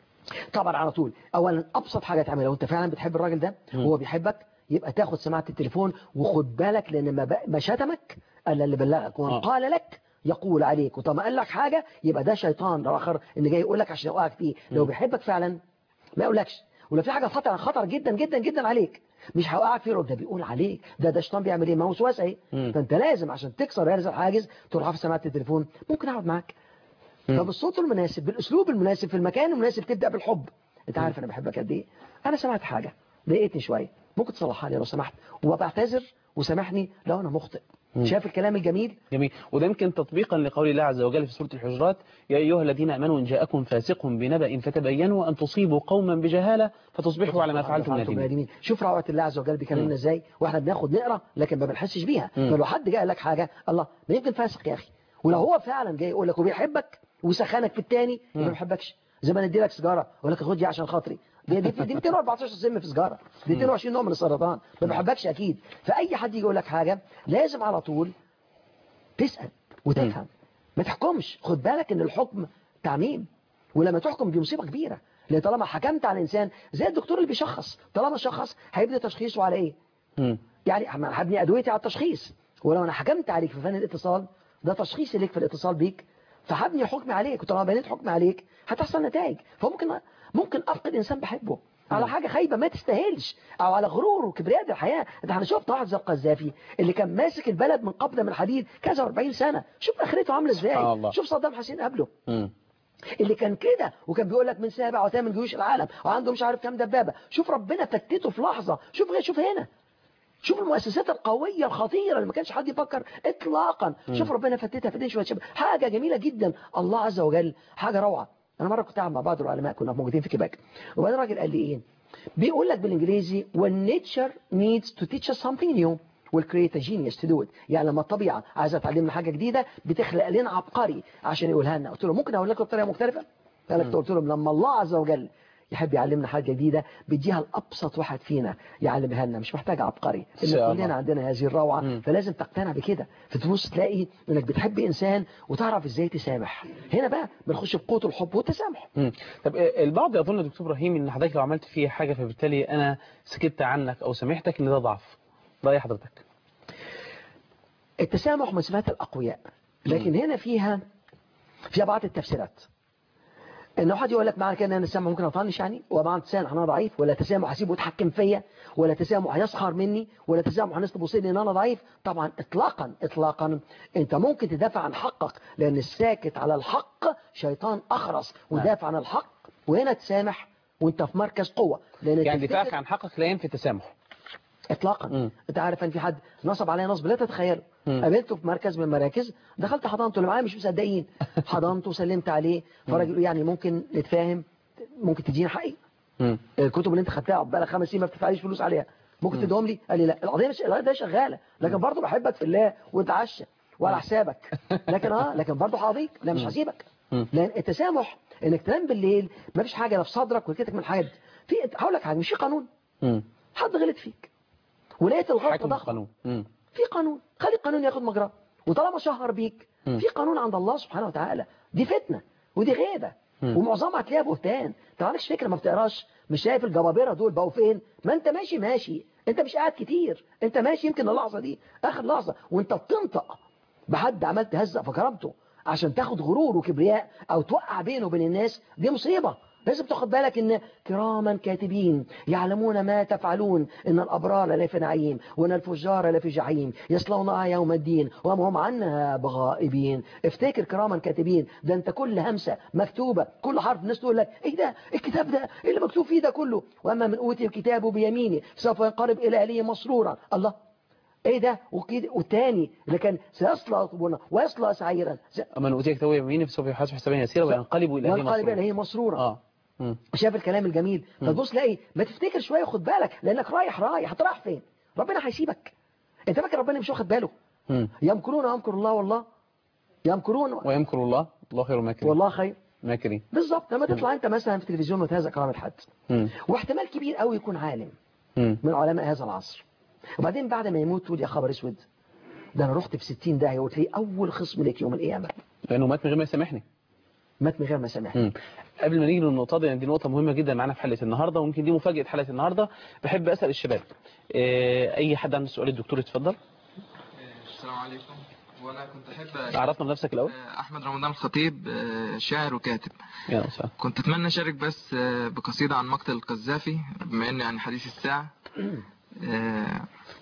طبعا على طول اولا ابسط حاجه تعملها لو انت فعلا بتحب الراجل ده مم. وهو بيحبك يبقى تاخد سماعه التليفون وخد بالك لان ما, ب- ما شتمك الا اللي بلغك ومن آه. قال لك يقول عليك وطالما قال لك حاجه يبقى ده شيطان اخر ان جاي يقول لك عشان يوقعك فيه لو مم. بيحبك فعلا ما يقولكش ولو في حاجه خطر خطر جدا جدا جدا عليك مش هيوقعك فيه يقول ده بيقول عليك ده ده شيطان بيعمل ايه ما هو وسواس اهي مم. فانت لازم عشان تكسر هذا الحاجز تروح في سماعه التليفون ممكن اقعد معاك مم. فبالصوت المناسب بالاسلوب المناسب في المكان المناسب تبدا بالحب انت عارف انا بحبك قد ايه انا سمعت حاجه ضايقتني شويه ممكن تصلحها لي لو سمحت وبعتذر وسامحني لو انا مخطئ مم. شايف الكلام الجميل جميل وده يمكن تطبيقا لقول الله عز وجل في سورة الحجرات يا أيها الذين آمنوا إن جاءكم فاسق بنبأ فتبينوا أن تصيبوا قوما بجهالة فتصبحوا على ما فعلتم نادمين نادمين شوف روعه الله عز وجل مم. بيكلمنا ازاي واحنا بناخد نقرا لكن ما بنحسش بيها مم. فلو حد جاء لك حاجه الله ما يمكن فاسق يا اخي ولو هو فعلا جاي يقول لك وبيحبك وسخنك في التاني يبقى مم. ما بيحبكش زي ما ندي لك سيجاره اقول لك خد دي عشان خاطري دي دي, دي 214 سم في سيجاره دي 22 نوع من السرطان ما بيحبكش اكيد فاي حد يجي يقول لك حاجه لازم على طول تسال وتفهم ما تحكمش خد بالك ان الحكم تعميم ولما تحكم دي مصيبه كبيره لان طالما حكمت على انسان زي الدكتور اللي بيشخص طالما شخص هيبدا تشخيصه على ايه مم. يعني أما هبني ادويتي على التشخيص ولو انا حكمت عليك في فن الاتصال ده تشخيص ليك في الاتصال بيك فهبني حكم عليك وطالما بنيت حكم عليك هتحصل نتائج فممكن ممكن افقد انسان بحبه على حاجه خايبه ما تستاهلش او على غرور وكبرياء الحياه انت احنا شفنا واحد زي القذافي اللي كان ماسك البلد من قبضه من الحديد كذا 40 سنه شوف اخرته عامله سبحان الله. ازاي شوف صدام حسين قبله مم. اللي كان كده وكان بيقول لك من سابع وثامن جيوش العالم وعنده مش عارف كام دبابه شوف ربنا فتته في لحظه شوف شوف هنا شوف المؤسسات القوية الخطيرة اللي ما كانش حد يفكر اطلاقا شوف ربنا فتتها في ايدين شوية شباب حاجة جميلة جدا الله عز وجل حاجة روعة انا مرة كنت قاعد مع بعض العلماء كنا موجودين في كيباك وبعدين راجل قال لي ايه بيقول لك بالانجليزي when nature needs to teach us something new will create a genius to do it يعني لما الطبيعة عايزة تعلمنا حاجة جديدة بتخلق لنا عبقري عشان يقولها لنا قلت له ممكن اقول لك بطريقة مختلفة قال لك قلت لهم لما الله عز وجل يحب يعلمنا حاجة جديدة بيديها لأبسط واحد فينا يعلمها لنا مش محتاج عبقري إن شاء إن الله. كلنا عندنا هذه الروعة مم. فلازم تقتنع بكده فتبص تلاقي انك بتحب انسان وتعرف ازاي تسامح هنا بقى بنخش في قوة الحب والتسامح مم. طب آه، البعض يظن يا دكتور ابراهيم ان حضرتك لو عملت فيه حاجه فبالتالي انا سكت عنك او سامحتك ان ده ضعف ده ايه حضرتك التسامح من صفات الأقوياء لكن هنا فيها فيها بعض التفسيرات ان حد يقول لك معنى كده ان انا التسامح ممكن اطنش يعني ومعنى التسامح انا ضعيف ولا تسامح هسيبه يتحكم فيا ولا تسامح هيسخر مني ولا تسامح الناس تبص لي ان انا ضعيف طبعا اطلاقا اطلاقا انت ممكن تدافع عن حقك لان الساكت على الحق شيطان اخرس ودافع عن الحق وهنا تسامح وانت في مركز قوه لان يعني تفتكر- دفاعك عن حقك لا ينفي التسامح اطلاقا مم. انت عارف ان في حد نصب عليا نصب لا تتخيله مم. قابلته في مركز من المراكز دخلت حضنته اللي معايا مش مصدقين حضنته وسلمت عليه فالراجل يقول يعني ممكن نتفاهم ممكن تديني حقي مم. الكتب اللي انت خدتها بقى خمس سنين ما بتدفعليش فلوس عليها ممكن تديهم لي قال لي لا القضيه مش القضيه ده شغاله لكن برضه بحبك في الله واتعشى وعلى حسابك لكن اه لكن برضه هقضيك لا مش هسيبك مم. لان التسامح انك تنام بالليل ما فيش حاجه لا في صدرك وكتك من حاجات في هقول لك حاجه مش في قانون مم. حد غلط فيك ولقيت الغلطه حاكم ضخمه القانون مم. في قانون خلي القانون ياخد مجراه وطالما شهر بيك مم. في قانون عند الله سبحانه وتعالى دي فتنة ودي غيبة مم. ومعظمها هتلاقيها بهتان انت ما عندكش فكرة ما بتقراش مش شايف الجبابرة دول بقوا فين ما انت ماشي ماشي انت مش قاعد كتير انت ماشي يمكن اللحظة دي اخر لحظة وانت بتنطق بحد عمال تهزق في كرامته عشان تاخد غرور وكبرياء او توقع بينه وبين الناس دي مصيبة لازم تاخد بالك ان كراما كاتبين يعلمون ما تفعلون ان الابرار لا في نعيم وان الفجار لا في جحيم يصلونها يوم الدين وما هم عنها بغائبين افتكر كراما كاتبين ده انت كل همسة مكتوبة كل حرف الناس تقول لك ايه ده الكتاب ده ايه اللي مكتوب فيه ده كله واما من اوتي الكتاب بيمينه سوف ينقلب الى اهله مسرورا الله ايه ده وكده والتاني اللي كان سيصلى طبونا ويصلى سعيرا من أوتي كتابه يمينه فسوف يحاسب حسابا يسيرا وينقلب إلى أهله وينقلب مسرورا. الى اهله مسرورا اه مم. شايف الكلام الجميل فتبص لاقي ما تفتكر شويه خد بالك لانك رايح رايح هتروح فين ربنا هيسيبك انت فاكر ربنا مش واخد باله مم. يمكرون ويمكر الله والله يمكرون ويمكر الله الله خير الماكرين والله خير ماكرين بالظبط لما تطلع انت مثلا في التلفزيون وتهزأ كرامة حد مم. واحتمال كبير قوي يكون عالم مم. من علماء هذا العصر وبعدين بعد ما يموت تقول يا خبر اسود ده انا رحت في 60 داهيه وقلت لي اول خصم ليك يوم القيامه لأنه مات من غير ما يسامحني مات من غير ما سامحني مم. قبل ما نيجي للنقطة دي يعني دي نقطة مهمة جدا معانا في حلقة النهاردة ويمكن دي مفاجأة حلقة النهاردة بحب أسأل الشباب إيه، أي حد عنده سؤال الدكتور يتفضل السلام عليكم وانا كنت احب عرفنا بنفسك الأول آه، احمد رمضان الخطيب آه، شاعر وكاتب يا وسهلا كنت اتمنى اشارك بس آه، بقصيده عن مقتل القذافي بما ان يعني حديث الساعه آه،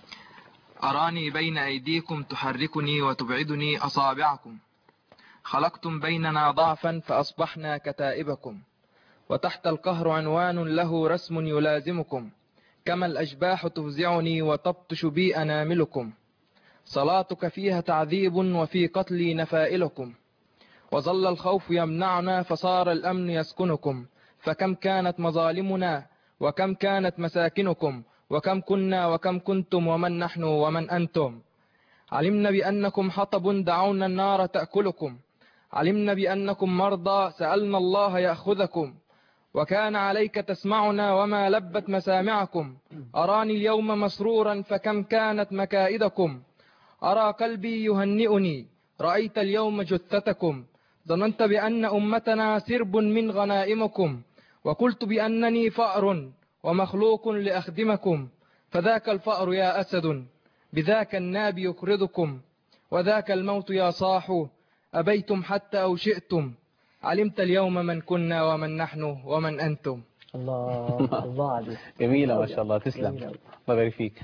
اراني بين ايديكم تحركني وتبعدني اصابعكم خلقتم بيننا ضعفا فاصبحنا كتائبكم وتحت القهر عنوان له رسم يلازمكم كما الاشباح تفزعني وتبطش بي اناملكم صلاتك فيها تعذيب وفي قتلي نفائلكم وظل الخوف يمنعنا فصار الأمن يسكنكم فكم كانت مظالمنا وكم كانت مساكنكم وكم كنا وكم كنتم ومن نحن ومن أنتم علمنا بأنكم حطب دعونا النار تأكلكم علمنا بأنكم مرضى سألنا الله يأخذكم وكان عليك تسمعنا وما لبت مسامعكم أراني اليوم مسرورا فكم كانت مكائدكم أرى قلبي يهنئني رأيت اليوم جثتكم ظننت بأن أمتنا سرب من غنائمكم وقلت بأنني فأر ومخلوق لأخدمكم فذاك الفأر يا أسد بذاك الناب يقرضكم وذاك الموت يا صاح أبيتم حتى أو شئتم علمت اليوم من كنا ومن نحن ومن أنتم الله الله عليك جميلة ما شاء الله تسلم جميلة. الله يبارك فيك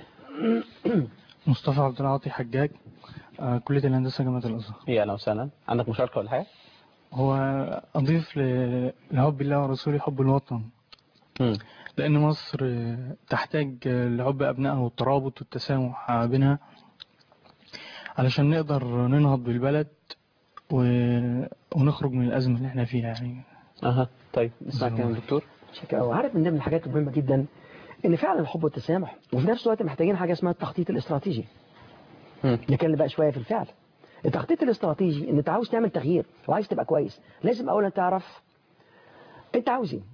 مصطفى عبد العاطي حجاج آه، كلية الهندسة جامعة الأزهر يا أهلا وسهلا عندك مشاركة ولا حاجة؟ هو أضيف ل- لحب الله ورسوله حب الوطن مم. لأن مصر آه، تحتاج آه، لحب أبنائها والترابط والتسامح آه، بينها علشان نقدر ننهض بالبلد و- ونخرج من الأزمة اللي احنا فيها يعني أها طيب نسمع كلام الدكتور شكرا أوي. عارف من ضمن الحاجات المهمة جدا ان فعلا الحب والتسامح وفي نفس الوقت محتاجين حاجة اسمها التخطيط الاستراتيجي مم. نتكلم بقى شوية في الفعل التخطيط الاستراتيجي ان انت عاوز تعمل تغيير وعايز تبقى كويس لازم اولا تعرف انت عاوز ايه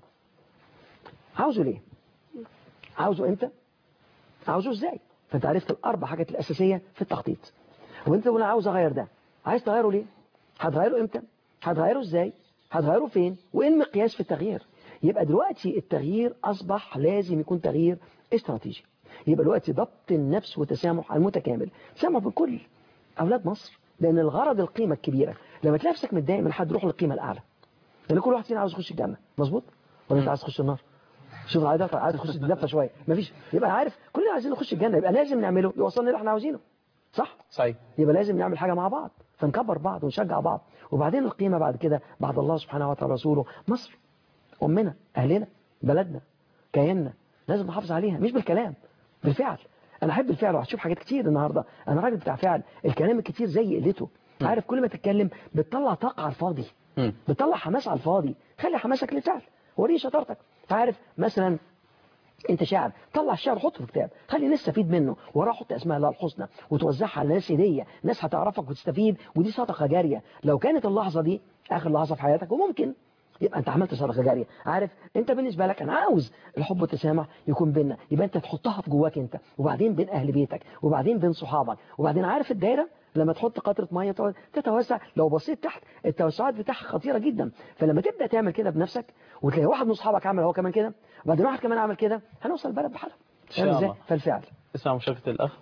عاوزه ليه عاوزه امتى عاوزه ازاي فانت عرفت الاربع حاجات الاساسية في التخطيط وانت تقول انا عاوز اغير ده عايز تغيره ليه هتغيره امتى هتغيره ازاي هتغيره فين وايه المقياس في التغيير يبقى دلوقتي التغيير اصبح لازم يكون تغيير استراتيجي يبقى دلوقتي ضبط النفس وتسامح المتكامل تسامح بكل اولاد مصر لان الغرض القيمه الكبيره لما تلاقي نفسك متضايق من حد روح للقيمه الاعلى لان كل واحد فينا عاوز يخش الجنه مظبوط ولا انت عايز تخش النار شوف العاده عايز تخش اللفه شويه مفيش يبقى عارف كلنا عايزين نخش الجنه يبقى لازم نعمله يوصلنا اللي احنا عاوزينه صح صحيح يبقى لازم نعمل حاجه مع بعض فنكبر بعض ونشجع بعض وبعدين القيمه بعد كده بعد الله سبحانه وتعالى ورسوله مصر امنا اهلنا بلدنا كياننا لازم نحافظ عليها مش بالكلام بالفعل انا احب الفعل وهتشوف حاجات كتير النهارده انا راجل بتاع فعل الكلام الكتير زي قلته عارف كل ما تتكلم بتطلع طاقه على الفاضي مم. بتطلع حماس على الفاضي خلي حماسك للفعل وريه شطارتك فعارف مثلا انت شاعر طلع الشعر حطه في كتاب خلي الناس تستفيد منه وراه حط اسماء الله الحسنى وتوزعها على ناس هديه ناس هتعرفك وتستفيد ودي صدقه جاريه لو كانت اللحظه دي اخر لحظه في حياتك وممكن يبقى انت عملت صدقه جاريه عارف انت بالنسبه لك انا عاوز الحب والتسامح يكون بيننا يبقى انت تحطها في جواك انت وبعدين بين اهل بيتك وبعدين بين صحابك وبعدين عارف الدايره لما تحط قطره ميه تقعد تتوسع لو بصيت تحت التوسعات بتاعها خطيره جدا فلما تبدا تعمل كده بنفسك وتلاقي واحد من اصحابك عمل هو كمان كده وبعدين واحد كمان عمل كده هنوصل البلد بحالها شاء فاهم ازاي الله. فالفعل اسمع مشاركة الأخ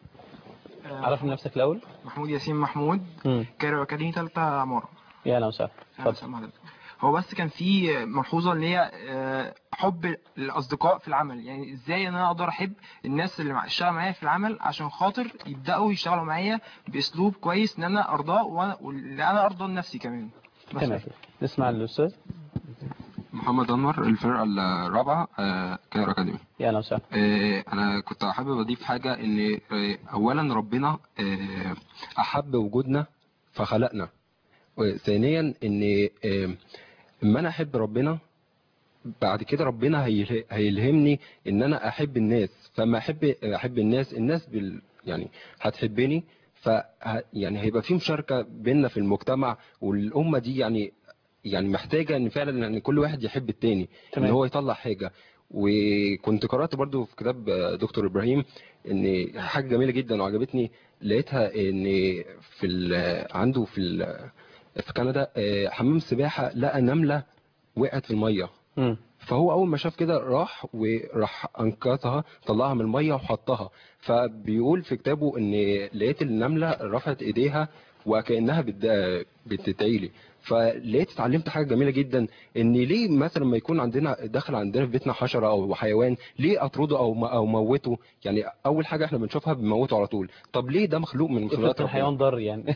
عرفنا نفسك الأول محمود ياسين محمود مم. كاري وكالين تالتة عمارة يا أهلا وسهلا أهلا اتفضل وسهلا بحضرتك. هو بس كان في ملحوظة اللي هي آه، حب الأصدقاء في العمل يعني إزاي أنا أقدر أحب الناس اللي مع- اشتغل معايا في العمل عشان خاطر يبدأوا يشتغلوا معايا بأسلوب كويس إن أنا أرضاه وأنا- واللي أنا أرضى لنفسي كمان بس تمام نسمع الأستاذ محمد أنور الفرقة الرابعة آه، كايرو أكاديمي يا أهلا وسهلا آه، أنا كنت حابب أضيف حاجة إن آه، أولا ربنا آه، أحب وجودنا فخلقنا وثانيا إن آه، اما أنا أحب ربنا بعد كده ربنا هيله- هيلهمني إن أنا أحب الناس فما أحب أحب الناس الناس بال يعني هتحبني ف يعني هيبقى في مشاركة بيننا في المجتمع والأمة دي يعني يعني محتاجة ان فعلا ان كل واحد يحب التاني تمام. ان هو يطلع حاجة وكنت قرأت برضو في كتاب دكتور ابراهيم ان حاجة جميلة جدا وعجبتني لقيتها ان في ال- عنده في ال- في كندا آه، حمام سباحة لقى نملة وقعت في المية مم. فهو اول ما شاف كده راح وراح انقذها طلعها من الميه وحطها فبيقول في كتابه ان لقيت النمله رفعت ايديها وكانها بت- بتدعيلي فلقيت اتعلمت حاجه جميله جدا ان ليه مثلا ما يكون عندنا دخل عندنا في بيتنا حشره او حيوان ليه اطرده او م- او موته يعني اول حاجه احنا بنشوفها بنموته على طول طب ليه ده مخلوق من افرض مخلوقات كان ربنا حيوان ضار يعني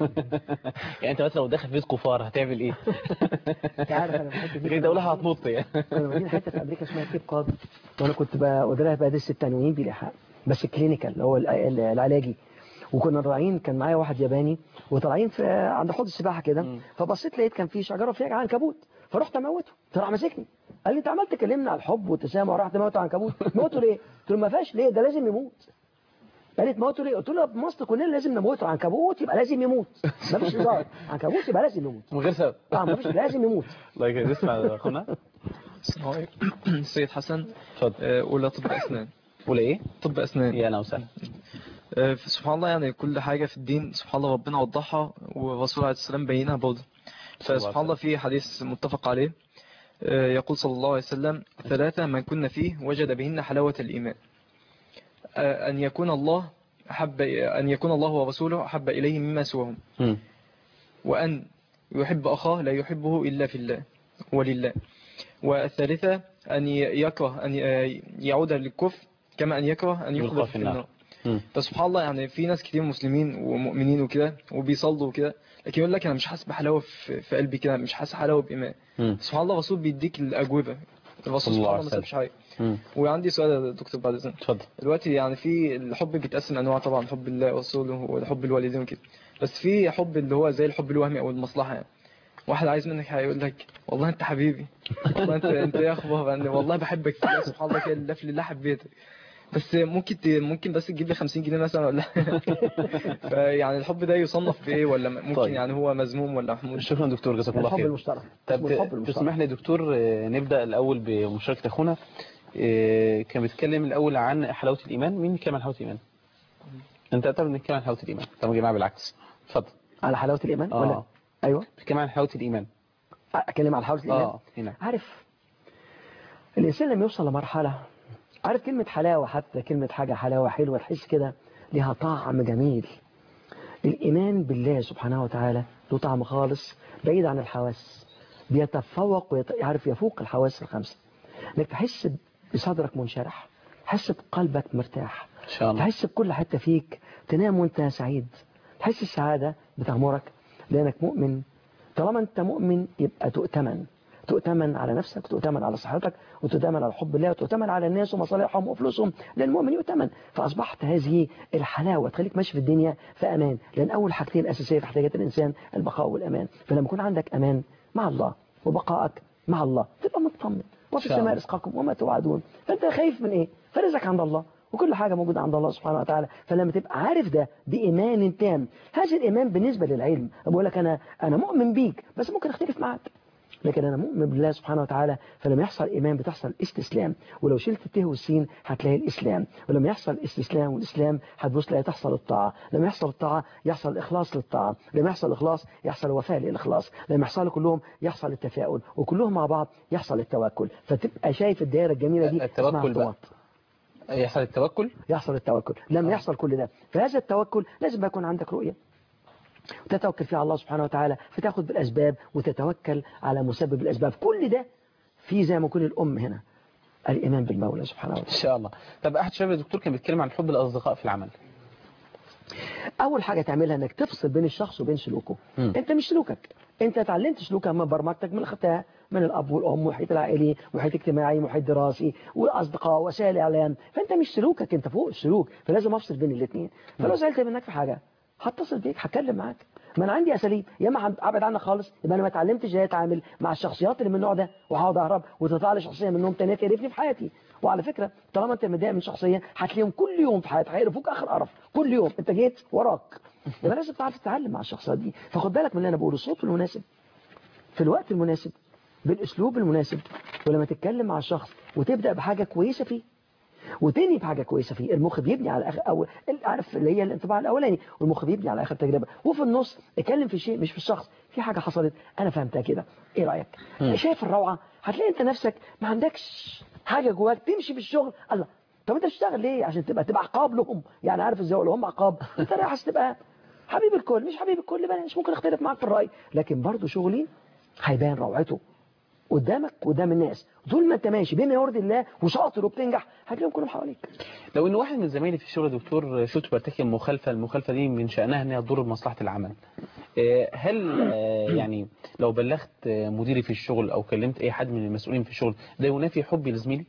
يعني انت مثلا لو داخل في بيت كفار هتعمل ايه؟ انت عارف انا الحته دي كده اقولها هتنط يعني كنا واخدين حته في امريكا اسمها كيب كاد وانا كنت بدرس بدرس التنويم بالايحاء بس كلينيكال اللي هو ال- ال- العلاجي وكنا طالعين كان معايا واحد ياباني وطالعين في عند حوض السباحه كده فبصيت لقيت كان في شجره فيها عنكبوت فرحت اموته فراح ماسكني قال لي انت عمال تكلمنا على الحب والتسامح ورحت موت عنكبوت موته ليه؟ قلت له ما فيهاش ليه ده لازم يموت قال لي تموته ليه؟ قلت له في مصر كلنا لازم نموت عنكبوت يبقى لازم يموت ما فيش هزار عنكبوت يبقى لازم يموت من غير سبب اه ما فيش لازم يموت الله يكرمك نسمع اخونا السلام عليكم سيد حسن اتفضل آه، أولى طب أسنان قول ايه؟ طب أسنان يا اهلا وسهلا آه، سبحان الله يعني كل حاجة في الدين سبحان الله ربنا وضحها والرسول عليه السلام بينها برضه فسبحان الله في حديث متفق عليه آه، يقول صلى الله عليه وسلم ثلاثة من كنا فيه وجد بهن حلاوة الإيمان آه، أن يكون الله أحب أن يكون الله ورسوله أحب إليه مما سواهم مم. وأن يحب أخاه لا يحبه إلا في الله ولله والثالثة أن يكره أن يعود للكفر كما أن يكره أن يلقى يخلق في في النار. النار مم. فسبحان الله يعني في ناس كتير مسلمين ومؤمنين وكده وبيصلوا وكده لكن يقول لك أنا مش حاسس بحلاوة في في قلبي كده مش حاسس حلاوة بإيمان مم. سبحان الله الرسول بيديك الأجوبة الرسول صلى الله سبحان عليه الله ما سابش حاجة مم. وعندي سؤال يا دكتور بعد إذنك اتفضل دلوقتي يعني في الحب بيتقسم انواع طبعا حب الله ورسوله وحب الوالدين وكده بس في حب اللي هو زي الحب الوهمي او المصلحه يعني واحد عايز منك حاجه يقول لك والله انت حبيبي والله انت انت ايه اخبار يعني والله بحبك كده سبحان الله كده لله في لله حبيتك بس ممكن ت... ممكن بس تجيب لي 50 جنيه مثلا ولا فيعني الحب ده يصنف بايه ولا ممكن طيب. يعني هو مذموم ولا محمود شكرا دكتور جزاك الله الحب خير المشترك اسمه طب الحب المشترك تسمح لي يا دكتور آه، نبدا الاول بمشاركه اخونا آه، كان بيتكلم الاول عن حلاوه الايمان مين بيتكلم عن حلاوه الايمان انت تعتبر ان بنتكلم عن حلاوه الايمان طب يا جماعه بالعكس اتفضل على حلاوه الايمان اه ولا ايوه بيتكلم عن حلاوه الايمان اتكلم على حلاوه الايمان اه هنا عارف الإنسان لما يوصل لمرحلة عارف كلمة حلاوة حتى كلمة حاجة حلاوة حلوة تحس كده لها طعم جميل الإيمان بالله سبحانه وتعالى له طعم خالص بعيد عن الحواس بيتفوق ويعرف يفوق الحواس الخمسة انك تحس بصدرك منشرح تحس بقلبك مرتاح ان شاء الله تحس بكل حتة فيك تنام وانت سعيد تحس السعادة بتغمرك لأنك مؤمن طالما انت مؤمن يبقى تؤتمن تؤتمن على نفسك تؤتمن على صحتك وتؤتمن على حب الله وتؤتمن على الناس ومصالحهم وفلوسهم لأن المؤمن يؤتمن فأصبحت هذه الحلاوة تخليك ماشي في الدنيا في أمان لأن أول حاجتين أساسية في احتياجات الإنسان البقاء والأمان فلما يكون عندك أمان مع الله وبقائك مع الله تبقى مطمن وفي شاء الله. السماء رزقكم وما توعدون فأنت خايف من إيه فرزقك عند الله وكل حاجة موجودة عند الله سبحانه وتعالى فلما تبقى عارف ده بإيمان تام هذا الإيمان بالنسبة للعلم بقول لك أنا أنا مؤمن بيك بس ممكن أختلف معاك لكن أنا مؤمن بالله سبحانه وتعالى فلما يحصل إيمان بتحصل استسلام ولو شلت الته والسين هتلاقي الإسلام ولما يحصل استسلام والإسلام هتبص تلاقي تحصل الطاعة لما يحصل الطاعة يحصل إخلاص للطاعة لما يحصل إخلاص يحصل وفاء للإخلاص لما يحصل كلهم يحصل التفاؤل وكلهم مع بعض يحصل التوكل فتبقى شايف الدائرة الجميلة دي اسمها التوكل بقى الطواط. يحصل التوكل يحصل التوكل لما يحصل كل ده فهذا التوكل لازم يكون عندك رؤية وتتوكل فيها على الله سبحانه وتعالى فتاخد بالأسباب وتتوكل على مسبب الأسباب كل ده في زي ما يكون الأم هنا الإيمان بالمولى سبحانه ان وتعالى شاء الله طب احد شباب الدكتور كان بيتكلم عن حب الاصدقاء في العمل أول حاجة تعملها أنك تفصل بين الشخص وبين سلوكه مم. أنت مش سلوكك أنت اتعلمت سلوكك من برمجتك من الختاه من الأب والأم محيط العائلي محيط اجتماعي محيط دراسي وأصدقاء وسائل إعلام فأنت مش سلوكك أنت فوق السلوك فلازم أفصل بين الاثنين فلو زعلت منك في حاجة هتصل بيك هتكلم معاك ما انا عندي اساليب يا اما ابعد عنك خالص يبقى انا ما اتعلمتش ازاي اتعامل مع الشخصيات اللي من النوع ده وهقعد اهرب وتطلع لي شخصيه منهم تانية تقرفني في حياتي وعلى فكره طالما انت متضايق من شخصيه هتلاقيهم كل يوم في حياتك هيقرفوك اخر قرف كل يوم انت جيت وراك يبقى لازم تعرف تتعلم مع الشخصيات دي فخد بالك من اللي انا بقوله الصوت المناسب في الوقت المناسب بالاسلوب المناسب ولما تتكلم مع الشخص وتبدا بحاجه كويسه فيه وتنهي بحاجه كويسه فيه المخ بيبني على اخر اول عارف اللي هي الانطباع الاولاني والمخ بيبني على اخر تجربه وفي النص اتكلم في شيء مش في الشخص في حاجه حصلت انا فهمتها كده ايه رايك مم. شايف الروعه هتلاقي انت نفسك ما عندكش حاجه جواك تمشي في الشغل الله طب انت تشتغل ليه عشان تبقى تبقى عقاب لهم يعني عارف ازاي ولا هم عقاب انت رايح عشان تبقى حبيب الكل مش حبيب الكل بقى مش ممكن اختلف معاك في الراي لكن برضه شغلي هيبان روعته قدامك قدام الناس طول ما انت ماشي بما يرضي الله وشاطر وبتنجح هتلاقيهم كلهم حواليك لو ان واحد من زمايلي في الشغل يا دكتور شفته بيرتكب مخالفه المخالفه دي من شانها ان هي تضر بمصلحه العمل آه، هل آه، يعني لو بلغت آه، مديري في الشغل او كلمت اي حد من المسؤولين في الشغل ده ينافي حبي لزميلي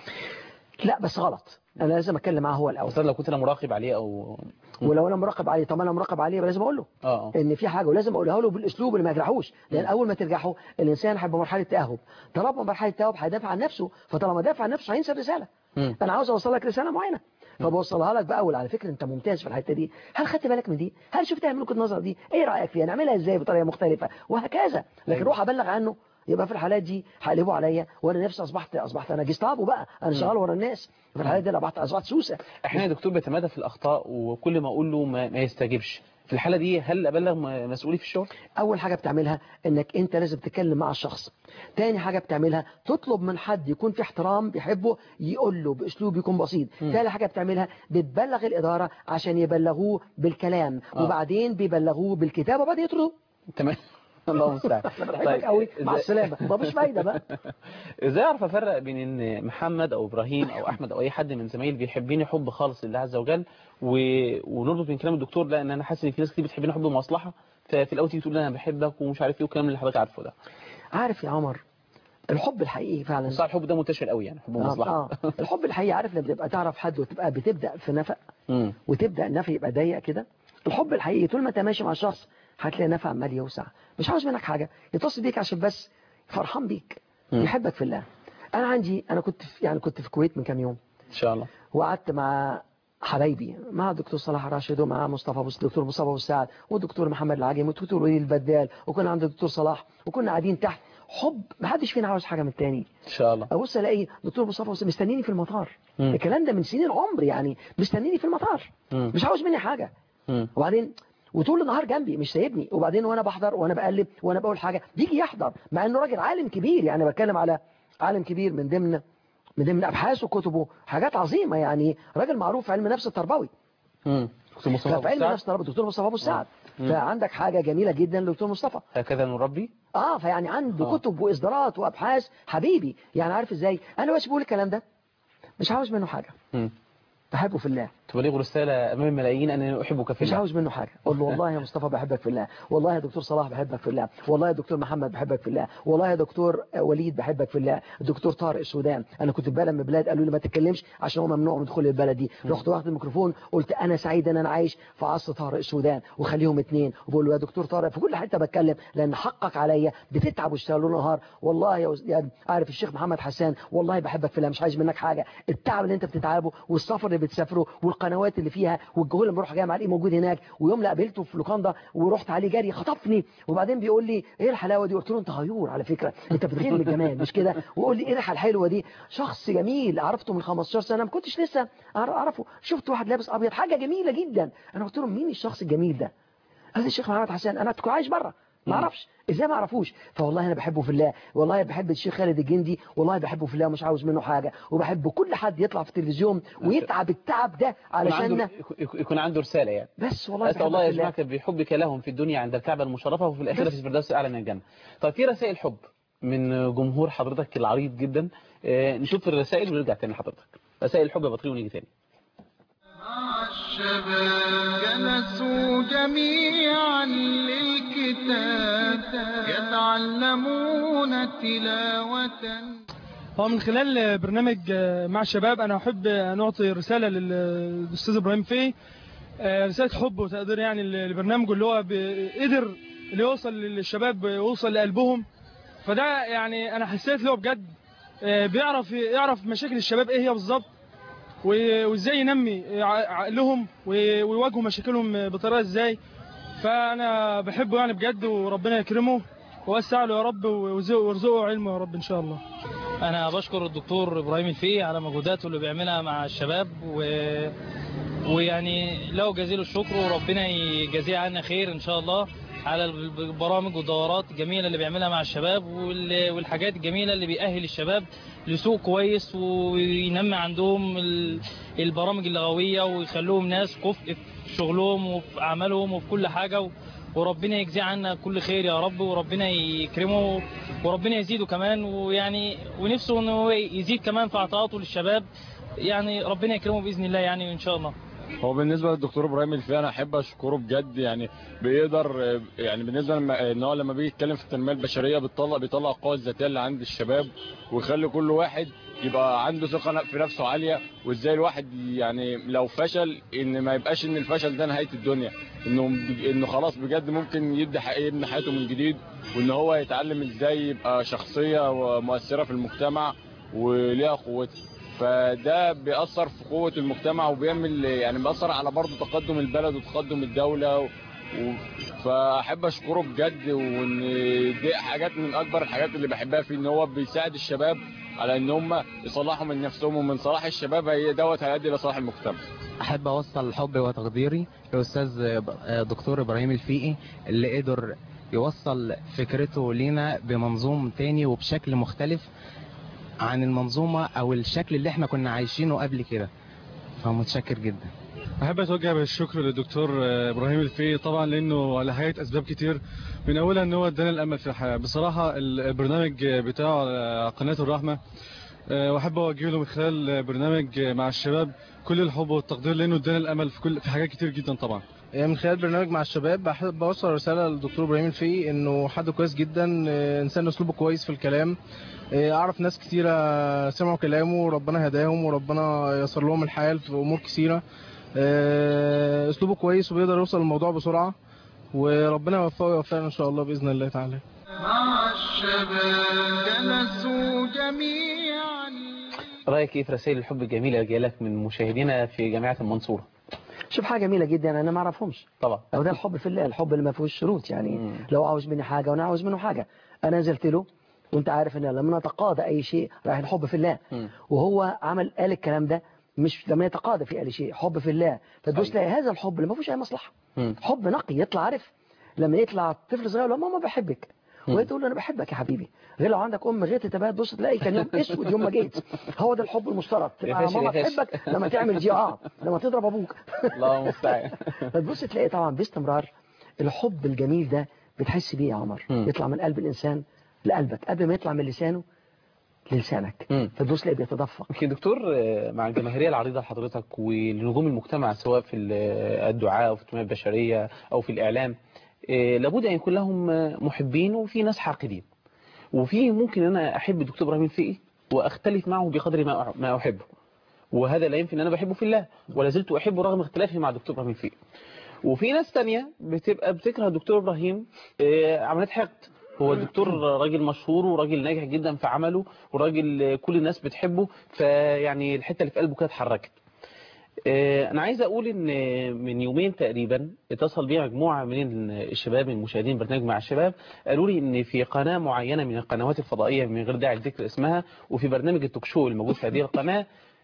لا بس غلط انا لازم اتكلم معاه هو الاول مثلا لو كنت انا مراقب عليه او ولو انا مراقب عليه طب انا مراقب عليه يبقى لازم اقول له اه ان في حاجه ولازم اقولها له بالاسلوب اللي ما يجرحوش لان اول ما ترجحه الانسان هيبقى مرحله تاهب طالما مرحله تاهب هيدافع عن نفسه فطالما دافع عن نفسه هينسى الرساله مم. انا عاوز اوصل لك رساله معينه فبوصلها لك بقى وعلى فكره انت ممتاز في الحته دي هل خدت بالك من دي هل شفتها من وجهه النظر دي ايه رايك فيها نعملها ازاي بطريقه مختلفه وهكذا لكن أيوة. روح ابلغ عنه يبقى في الحالات دي هيقلبوا عليا وانا نفسي اصبحت اصبحت انا جستابو بقى انا شغال ورا الناس في الحالات دي انا اصبحت اصبحت سوسه احيانا الدكتور بيتمادى في الاخطاء وكل ما اقول له ما, ما يستجيبش في الحاله دي هل ابلغ م- مسؤولي في الشغل اول حاجه بتعملها انك انت لازم تتكلم مع الشخص تاني حاجه بتعملها تطلب من حد يكون في احترام بيحبه يقول له باسلوب يكون بسيط مم. تالت حاجه بتعملها بتبلغ الاداره عشان يبلغوه بالكلام آه. وبعدين بيبلغوه بالكتابه وبعدين يطردوه تمام الله المستعان انا بحبك قوي مع إزاي- السلامه مفيش فايده بقى ازاي اعرف افرق بين ان محمد او ابراهيم او احمد او اي حد من زمايلي بيحبني حب خالص لله عز وجل و... ونربط بين كلام الدكتور لان انا حاسس ان في ناس كتير بتحبني حب مصلحه ففي الاول تيجي تقول لي انا بحبك ومش عارف ايه والكلام اللي حضرتك عارفه ده عارف يا عمر الحب الحقيقي فعلا بس الحب ده منتشر قوي يعني حب آه، مصلحه آه. الحب الحقيقي عارف لما تبقى تعرف حد وتبقى بتبدا في نفق امم وتبدا النفق يبقى ضيق كده الحب الحقيقي طول ما انت ماشي مع الشخص هتلاقي نفق عمال يوسع مش عاوز منك حاجه يتصل بيك عشان بس فرحان بيك مم. يحبك في الله انا عندي انا كنت في يعني كنت في الكويت من كام يوم ان شاء الله وقعدت مع حبايبي مع الدكتور صلاح راشد ومع مصطفى بس الدكتور مصطفى ابو السعد والدكتور محمد العجيم والدكتور وليد البدال وكنا عند الدكتور صلاح وكنا قاعدين تحت حب ما حدش فينا عاوز حاجه من التاني ان شاء الله ابص الاقي دكتور مصطفى بس مستنيني في المطار مم. الكلام ده من سنين عمر يعني مستنيني في المطار مم. مش عاوز مني حاجه مم. وبعدين وطول النهار جنبي مش سايبني وبعدين وانا بحضر وانا بقلب وانا بقول حاجه بيجي يحضر مع انه راجل عالم كبير يعني بتكلم على عالم كبير من ضمن من ضمن ابحاثه وكتبه حاجات عظيمه يعني راجل معروف في علم النفس التربوي مم. دكتور مصطفى أبو ففي علم السعد. النفس طلب الدكتور مصطفى ابو السعد مم. فعندك حاجه جميله جدا للدكتور مصطفى هكذا نربي اه فيعني عنده آه. كتب واصدارات وابحاث حبيبي يعني عارف ازاي انا بس بقول الكلام ده مش عاوز منه حاجه مم. بحبه في الله تبلغ رسالة أمام الملايين أنني أحبك في مش الله عاوز منه حاجة قول له والله يا مصطفى بحبك في الله والله يا دكتور صلاح بحبك في الله والله يا دكتور محمد بحبك في الله والله يا دكتور وليد بحبك في الله الدكتور طارق السودان انا كنت في بلد من البلاد قالوا لي ما تتكلمش عشان هو ممنوع من دخول البلد دي رحت واخد الميكروفون قلت انا سعيد ان انا عايش في عصر طارق السودان وخليهم اتنين وبقول له يا دكتور طارق في كل حته بتكلم لان حقك عليا بتتعب واشتغل ليل نهار والله يا, وز- يا عارف الشيخ محمد حسان والله بحبك في الله مش عايز منك حاجه التعب اللي انت بتتعبه والسفر اللي بتسافره والقنوات اللي فيها والجهول اللي بروح جاي مع الاقيه موجود هناك ويوم اللي قابلته في لوكاندا ورحت عليه جري خطفني وبعدين بيقول لي ايه الحلاوه دي قلت له انت غيور على فكره انت بتغير من الجمال مش كده وقول لي ايه الريحه الحلوه دي شخص جميل عرفته من 15 سنه ما كنتش لسه أعر- اعرفه شفت واحد لابس ابيض حاجه جميله جدا انا قلت له مين الشخص الجميل ده قال لي الشيخ محمد حسان انا كنت عايش بره ما اعرفش ازاي ما اعرفوش فوالله انا بحبه في الله والله بحب الشيخ خالد الجندي والله بحبه في الله ومش عاوز منه حاجه وبحب كل حد يطلع في التلفزيون ويتعب التعب ده يكون علشان عنده, يكون عنده رسالة يعني بس والله أسأل الله بحبك في الله. يجمعك بحبك لهم في الدنيا عند الكعبة المشرفة وفي الآخرة في الفردوس الأعلى من الجنة طيب في رسائل حب من جمهور حضرتك العريض جدا آه، نشوف الرسائل ونرجع تاني لحضرتك رسائل الحب يا بطريق ونيجي تاني مع الشباب جلسوا جميعا للكتاب يتعلمون تلاوة هو من خلال برنامج مع الشباب انا احب ان اعطي رساله للاستاذ ابراهيم في رساله حب وتقدير يعني لبرنامجه اللي هو ب- قدر اللي يوصل للشباب ويوصل لقلبهم فده يعني انا حسيت له بجد آه، بيعرف يعرف مشاكل الشباب ايه هي بالظبط و- وازاي ينمي ع- عقلهم و- ويواجهوا مشاكلهم بطريقه ازاي فانا بحبه يعني بجد وربنا يكرمه ووسع له يا رب ويرزقه ويرزقه علمه يا رب ان شاء الله انا بشكر الدكتور ابراهيم الفقي على مجهوداته اللي بيعملها مع الشباب و... ويعني له جزيل الشكر وربنا يجازيه عنا خير ان شاء الله على البرامج والدورات الجميله اللي بيعملها مع الشباب وال... والحاجات الجميله اللي بيأهل الشباب لسوق كويس وينمي عندهم ال- البرامج اللغويه ويخلوهم ناس كفء في شغلهم وفي اعمالهم وفي كل حاجه و... وربنا يجزيه عنا كل خير يا رب وربنا يكرمه وربنا يزيده كمان ويعني ونفسه انه هو يزيد كمان في عطاءاته للشباب يعني ربنا يكرمه باذن الله يعني ان شاء الله هو بالنسبه للدكتور ابراهيم الفقي انا احب اشكره بجد يعني بيقدر يعني بالنسبه لما ان هو لما بيجي يتكلم في التنميه البشريه بيطلع بيطلع القوه الذاتيه اللي عند الشباب ويخلي كل واحد يبقى عنده ثقه في نفسه عاليه وازاي الواحد يعني لو فشل ان ما يبقاش ان الفشل ده نهايه الدنيا انه انه خلاص بجد ممكن يبدا حق- يبني حياته من جديد وان هو يتعلم ازاي يبقى شخصيه مؤثره في المجتمع وليها قوتها فده بيأثر في قوة المجتمع وبيعمل يعني بيأثر على برضه تقدم البلد وتقدم الدولة و... و... فأحب أشكره بجد وإن دي حاجات من أكبر الحاجات اللي بحبها فيه إن هو بيساعد الشباب على إن هم يصلحوا من نفسهم ومن صلاح الشباب هي دوت هيؤدي لصلاح المجتمع. احب اوصل حبي وتقديري لاستاذ دكتور ابراهيم الفقي اللي قدر يوصل فكرته لينا بمنظوم تاني وبشكل مختلف عن المنظومة او الشكل اللي احنا كنا عايشينه قبل كده فمتشكر جدا أحب أتوجه بالشكر للدكتور إبراهيم الفقي طبعا لأنه على حقيقة أسباب كتير من أولها أن هو ادانا الأمل في الحياة بصراحة البرنامج بتاعه على قناة الرحمة أه، وأحب أوجه له من خلال برنامج مع الشباب كل الحب والتقدير لأنه ادانا الأمل في كل في حاجات كتير جدا طبعا من خلال برنامج مع الشباب بحب اوصل رساله للدكتور ابراهيم الفقي انه حد كويس جدا آه، انسان اسلوبه كويس في الكلام آه، اعرف ناس كتيره سمعوا كلامه وربنا هداهم وربنا يسر لهم الحياه في امور كثيره آه، اسلوبه كويس وبيقدر يوصل الموضوع بسرعه وربنا يوفقه ويوفقنا ان شاء الله باذن الله تعالى مع الشباب جلسوا جميعا رأيك إيه في رسائل الحب الجميلة اللي جاية لك من مشاهدينا في جامعة المنصورة شوف حاجة جميلة جدا أنا ما أعرفهمش طبعا أو ده الحب في الله الحب اللي ما فيهوش شروط يعني لو عاوز مني حاجة وأنا عاوز منه حاجة أنا نزلت له وأنت عارف إن لما نتقاضى أي شيء رايح الحب في الله وهو عمل قال الكلام ده مش لما يتقاضى في أي شيء حب في الله فتبص تلاقي هذا الحب اللي ما فيهوش أي مصلحة حب نقي يطلع عارف لما يطلع طفل صغير يقول له ماما بحبك وهي تقول له انا بحبك يا حبيبي غير لو عندك ام غيرت تبقى تبص تلاقي كان يوم اسود يوم ما جيت هو ده الحب المشترك تبقى يا فاشل ماما يا فاشل. تحبك لما تعمل جي اه لما تضرب ابوك الله المستعان فتبص تلاقي طبعا باستمرار الحب الجميل ده بتحس بيه يا عمر مم. يطلع من قلب الانسان لقلبك قبل ما يطلع من لسانه للسانك مم. فتبص تلاقي بيتدفق اوكي دكتور آه، مع الجماهيريه العريضه لحضرتك ولنجوم المجتمع سواء في ال- الدعاء او في التنميه البشريه او في الاعلام آه، لابد ان يكون لهم آه، محبين وفي ناس حاقدين وفي ممكن انا احب الدكتور ابراهيم الفقي واختلف معه بقدر ما أح- ما احبه وهذا لا ينفي ان انا بحبه في الله ولا زلت احبه رغم اختلافي مع الدكتور ابراهيم الفقي وفي ناس تانية بتبقى بتكره الدكتور ابراهيم آه، عمليات حقد هو الدكتور راجل مشهور وراجل ناجح جدا في عمله وراجل آه، كل الناس بتحبه فيعني الحته اللي في قلبه كده اتحركت آه، انا عايز اقول ان من يومين تقريبا اتصل بي مجموعه من الشباب من مشاهدين برنامج مع الشباب قالوا لي ان في قناه معينه من القنوات الفضائيه من غير داعي لذكر اسمها وفي برنامج التوك شو الموجود في هذه القناه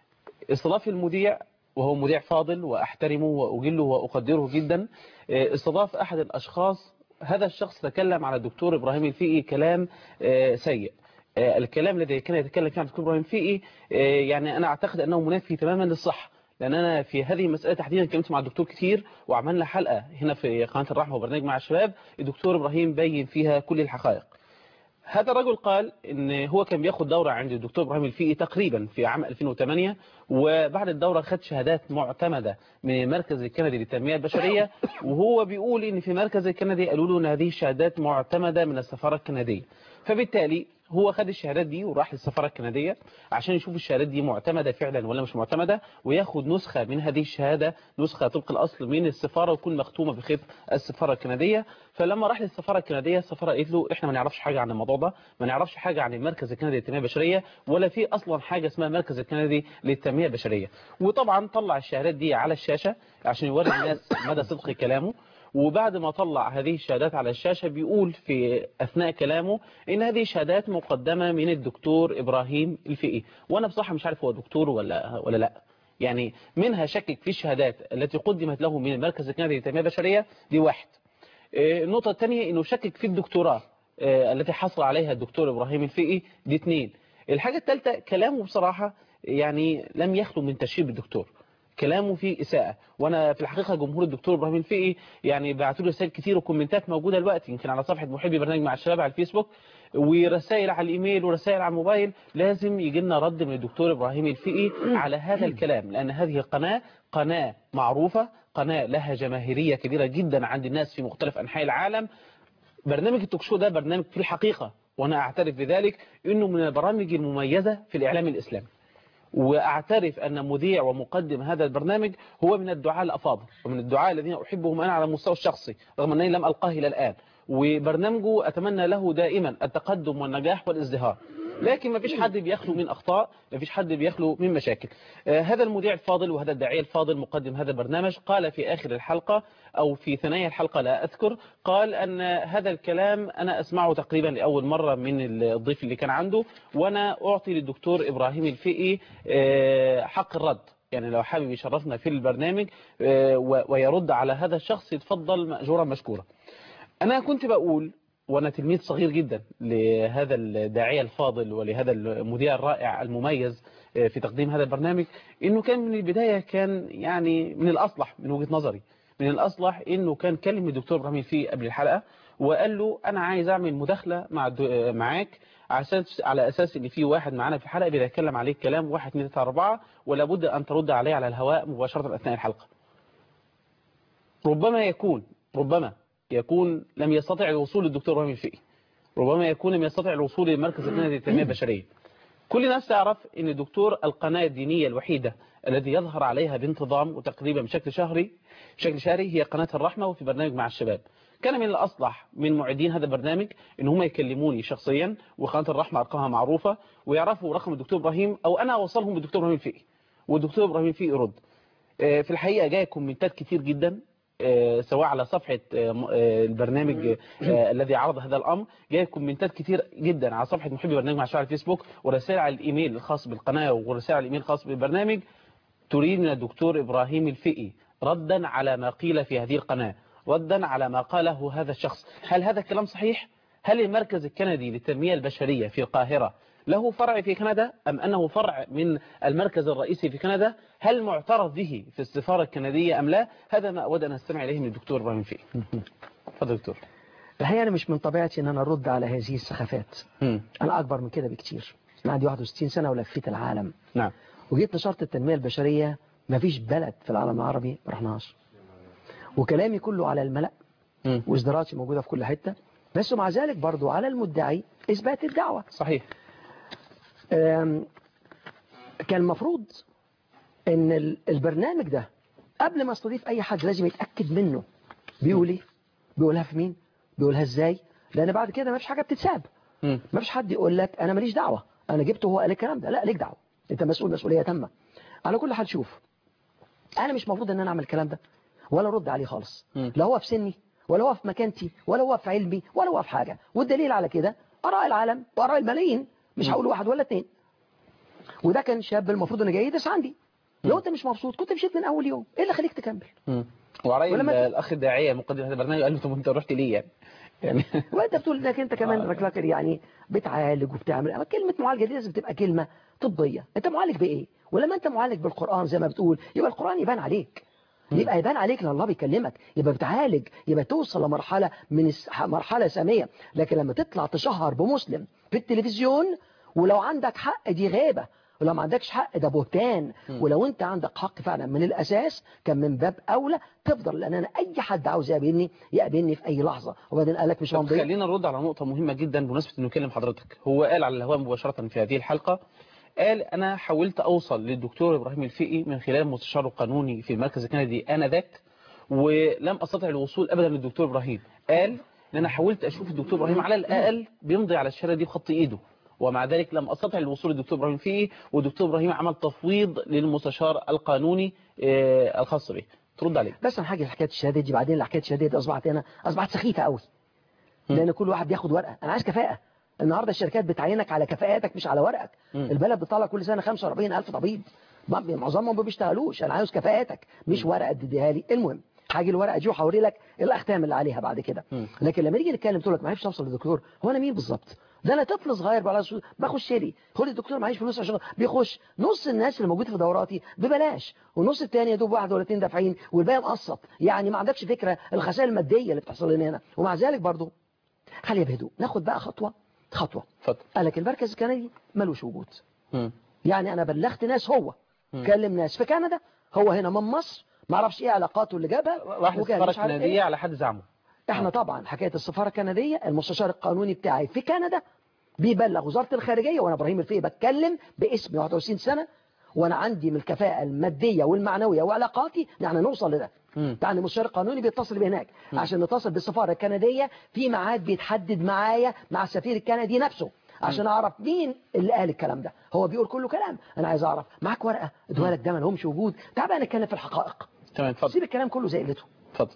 استضاف المذيع وهو مذيع فاضل واحترمه واجله واقدره جدا آه، استضاف احد الاشخاص هذا الشخص تكلم على الدكتور ابراهيم الفقي كلام آه، سيء آه، الكلام الذي كان يتكلم فيه عن الدكتور ابراهيم الفقي آه، يعني انا اعتقد انه منافي تماما للصح لان انا في هذه المساله تحديدا كلمت مع الدكتور كتير وعملنا حلقه هنا في قناه الرحمه وبرنامج مع الشباب الدكتور ابراهيم بين فيها كل الحقائق هذا الرجل قال ان هو كان بياخد دورة عند الدكتور ابراهيم الفقي تقريبا في عام 2008 وبعد الدورة خد شهادات معتمدة من المركز الكندي للتنمية البشرية وهو بيقول ان في المركز الكندي قالوا له ان هذه الشهادات معتمدة من السفارة الكندية فبالتالي هو خد الشهادات دي وراح للسفارة الكندية عشان يشوف الشهادات دي معتمدة فعلا ولا مش معتمدة وياخد نسخة من هذه الشهادة نسخة طبق الأصل من السفارة وتكون مختومة بخط السفارة الكندية فلما راح للسفارة الكندية السفارة قالت له احنا ما نعرفش حاجة عن الموضوع ده ما نعرفش حاجة عن المركز الكندي للتنمية البشرية ولا في أصلا حاجة اسمها المركز الكندي للتنمية البشرية وطبعا طلع الشهادات دي على الشاشة عشان يوري الناس مدى صدق كلامه وبعد ما طلع هذه الشهادات على الشاشة بيقول في أثناء كلامه إن هذه شهادات مقدمة من الدكتور إبراهيم الفقي وأنا بصراحة مش عارف هو دكتور ولا ولا لا يعني منها شكك في الشهادات التي قدمت له من المركز الكندي للتنمية البشرية دي واحد آه، النقطة الثانية إنه شكك في الدكتوراه آه، التي حصل عليها الدكتور إبراهيم الفقي دي اثنين الحاجة الثالثة كلامه بصراحة يعني لم يخلو من تشريب الدكتور كلامه فيه إساءة وأنا في الحقيقة جمهور الدكتور إبراهيم الفقي يعني بعتوا له رسائل كتير وكومنتات موجودة دلوقتي يمكن على صفحة محبي برنامج مع الشباب على الفيسبوك ورسائل على الإيميل ورسائل على الموبايل لازم يجي لنا رد من الدكتور إبراهيم الفقي على هذا الكلام لأن هذه القناة قناة معروفة قناة لها جماهيرية كبيرة جدا عند الناس في مختلف أنحاء العالم برنامج التوك شو ده برنامج في الحقيقة وأنا أعترف بذلك إنه من البرامج المميزة في الإعلام الإسلامي وأعترف أن مذيع ومقدم هذا البرنامج هو من الدعاء الأفاضل ومن الدعاء الذين أحبهم أنا على المستوى الشخصي رغم أنني لم ألقاه إلى الآن وبرنامجه أتمنى له دائما التقدم والنجاح والازدهار لكن ما فيش حد بيخلو من أخطاء ما فيش حد بيخلو من مشاكل آه هذا المذيع الفاضل وهذا الداعية الفاضل مقدم هذا البرنامج قال في آخر الحلقة أو في ثنايا الحلقة لا أذكر قال أن هذا الكلام أنا أسمعه تقريبا لأول مرة من الضيف اللي كان عنده وأنا أعطي للدكتور إبراهيم الفقي آه حق الرد يعني لو حابب يشرفنا في البرنامج آه ويرد على هذا الشخص يتفضل مأجورا مشكورا أنا كنت بقول وأنا تلميذ صغير جدا لهذا الداعية الفاضل ولهذا المذيع الرائع المميز في تقديم هذا البرنامج إنه كان من البداية كان يعني من الأصلح من وجهة نظري من الأصلح إنه كان كلم الدكتور إبراهيم فيه قبل الحلقة وقال له أنا عايز أعمل مداخلة مع معاك على أساس على أساس إن في واحد معانا في الحلقة بيتكلم عليك كلام واحد اثنين ثلاثة أربعة ولا بد أن ترد عليه على الهواء مباشرة أثناء الحلقة ربما يكون ربما يكون لم يستطع الوصول للدكتور إبراهيم الفقي ربما يكون لم يستطع الوصول لمركز الكندي للتنمية البشرية كل الناس تعرف ان الدكتور القناة الدينية الوحيدة الذي يظهر عليها بانتظام وتقريبا بشكل شهري بشكل شهري هي قناة الرحمة وفي برنامج مع الشباب كان من الأصلح من معدين هذا البرنامج ان هم يكلموني شخصيا وقناة الرحمة أرقامها معروفة ويعرفوا رقم الدكتور إبراهيم أو أنا أوصلهم بالدكتور إبراهيم الفقي والدكتور إبراهيم الفقي يرد في الحقيقة جاي كومنتات كتير جدا سواء على صفحة البرنامج الذي عرض هذا الأمر جاء كومنتات كتير جدا على صفحة محبي برنامج مع على الفيسبوك ورسائل على الإيميل الخاص بالقناة ورسائل على الإيميل الخاص بالبرنامج تريد من الدكتور إبراهيم الفقي ردا على ما قيل في هذه القناة ردا على ما قاله هذا الشخص هل هذا الكلام صحيح؟ هل المركز الكندي للتنمية البشرية في القاهرة له فرع في كندا أم أنه فرع من المركز الرئيسي في كندا هل معترف به في السفارة الكندية أم لا هذا ما أود أن أستمع إليه من الدكتور إبراهيم فيه تفضل دكتور الحقيقة أنا مش من طبيعتي أن أنا أرد على هذه السخافات أنا أكبر من كده بكتير أنا عندي 61 سنة ولفيت العالم نعم وجيت نشرت التنمية البشرية مفيش بلد في العالم العربي ما رحناش وكلامي كله على الملأ وإصداراتي موجودة في كل حتة بس ومع ذلك برضو على المدعي إثبات الدعوة صحيح كان المفروض ان ال- البرنامج ده قبل ما استضيف اي حد لازم يتأكد منه بيقول ايه بيقولها في مين بيقولها ازاي لان بعد كده ما فيش حاجة بتتساب ما فيش حد يقول لك انا ماليش دعوة انا جبته هو قال الكلام ده لا ليك دعوة انت مسؤول مسؤولية تامة على كل حال شوف انا مش المفروض ان انا اعمل الكلام ده ولا ارد عليه خالص لا هو في سني ولا هو في مكانتي ولا هو في علمي ولا هو في حاجة والدليل على كده اراء العالم واراء الملايين مش هقول واحد ولا اتنين وده كان شاب المفروض انه جاي يدرس عندي لو انت مش مبسوط كنت مشيت من اول يوم ايه اللي خليك تكمل مم. وعلي ولما ال- الأخ الداعية مقدم هذا البرنامج قال له طب أنت رحت ليه يعني يعني وانت بتقول انك انت كمان رجلك يعني بتعالج وبتعمل أما كلمه معالجه دي لازم تبقى كلمه طبيه انت معالج بايه ولما انت معالج بالقران زي ما بتقول يبقى القران يبان عليك يبقى يبان عليك ان الله بيكلمك يبقى بتعالج يبقى توصل لمرحله من الس- مرحله ساميه لكن لما تطلع تشهر بمسلم في التلفزيون ولو عندك حق دي غيبه ولو ما عندكش حق ده بهتان ولو انت عندك حق فعلا من الاساس كان من باب اولى تفضل لان انا اي حد عاوز يقابلني يقابلني في اي لحظه وبعدين قال لك مش طب ممضي خلينا نرد على نقطة مهمة جدا بمناسبة انه يكلم حضرتك هو قال على الهواء مباشرة في هذه الحلقة قال انا حاولت اوصل للدكتور ابراهيم الفقي من خلال مستشاره القانوني في المركز الكندي انذاك ولم استطع الوصول ابدا للدكتور ابراهيم قال ان انا حاولت اشوف الدكتور ابراهيم على الاقل بيمضي على الشهاده دي بخط ايده ومع ذلك لم استطع الوصول للدكتور ابراهيم فيه والدكتور ابراهيم عمل تفويض للمستشار القانوني آه، الخاص به ترد عليه بس انا حاجه حكايه الشهاده دي بعدين حكايه الشهاده دي اصبحت هنا اصبحت سخيفه قوي لان كل واحد بياخد ورقه انا عايز كفاءه النهارده الشركات بتعينك على كفاءاتك مش على ورقك مم. البلد بتطلع كل سنه 45000 طبيب ما- معظمهم ما بيشتغلوش انا عاوز كفاءاتك مش ورقه تديها لي المهم هاجي الورقه دي وهوري لك الاختام اللي عليها بعد كده مم. لكن لما نيجي نتكلم تقول لك معيش اوصل للدكتور هو انا مين بالظبط ده انا طفل صغير بقى بخش لي خد الدكتور معيش فلوس عشان بيخش نص الناس اللي موجوده في دوراتي ببلاش والنص الثاني يا دوب واحد ولا اتنين دافعين والباقي مقسط يعني ما عندكش فكره الخسائر الماديه اللي بتحصل لنا هنا ومع ذلك برضو خليها بهدوء ناخد بقى خطوه خطوه اتفضل قال لك المركز الكندي ملوش وجود مم. يعني انا بلغت ناس هو مم. كلم ناس في كندا هو هنا من مصر ما اعرفش ايه علاقاته اللي جابها راح وكان للسفاره مش عارف الكنديه إيه. على حد زعمه احنا طبعا حكايه السفاره الكنديه المستشار القانوني بتاعي في كندا بيبلغ وزاره الخارجيه وانا ابراهيم الفقي بتكلم باسمي 21 سنه وانا عندي من الكفاءه الماديه والمعنويه وعلاقاتي يعني نوصل لده مم. يعني المستشار القانوني بيتصل بي هناك مم. عشان نتصل بالسفاره الكنديه في ميعاد بيتحدد معايا مع السفير الكندي نفسه عشان اعرف مين اللي قال الكلام ده هو بيقول كله كلام انا عايز اعرف معاك ورقه ادوها لك ده ما لهمش وجود تعال بقى نتكلم في الحقائق تمام اتفضل سيب الكلام كله زي قلته اتفضل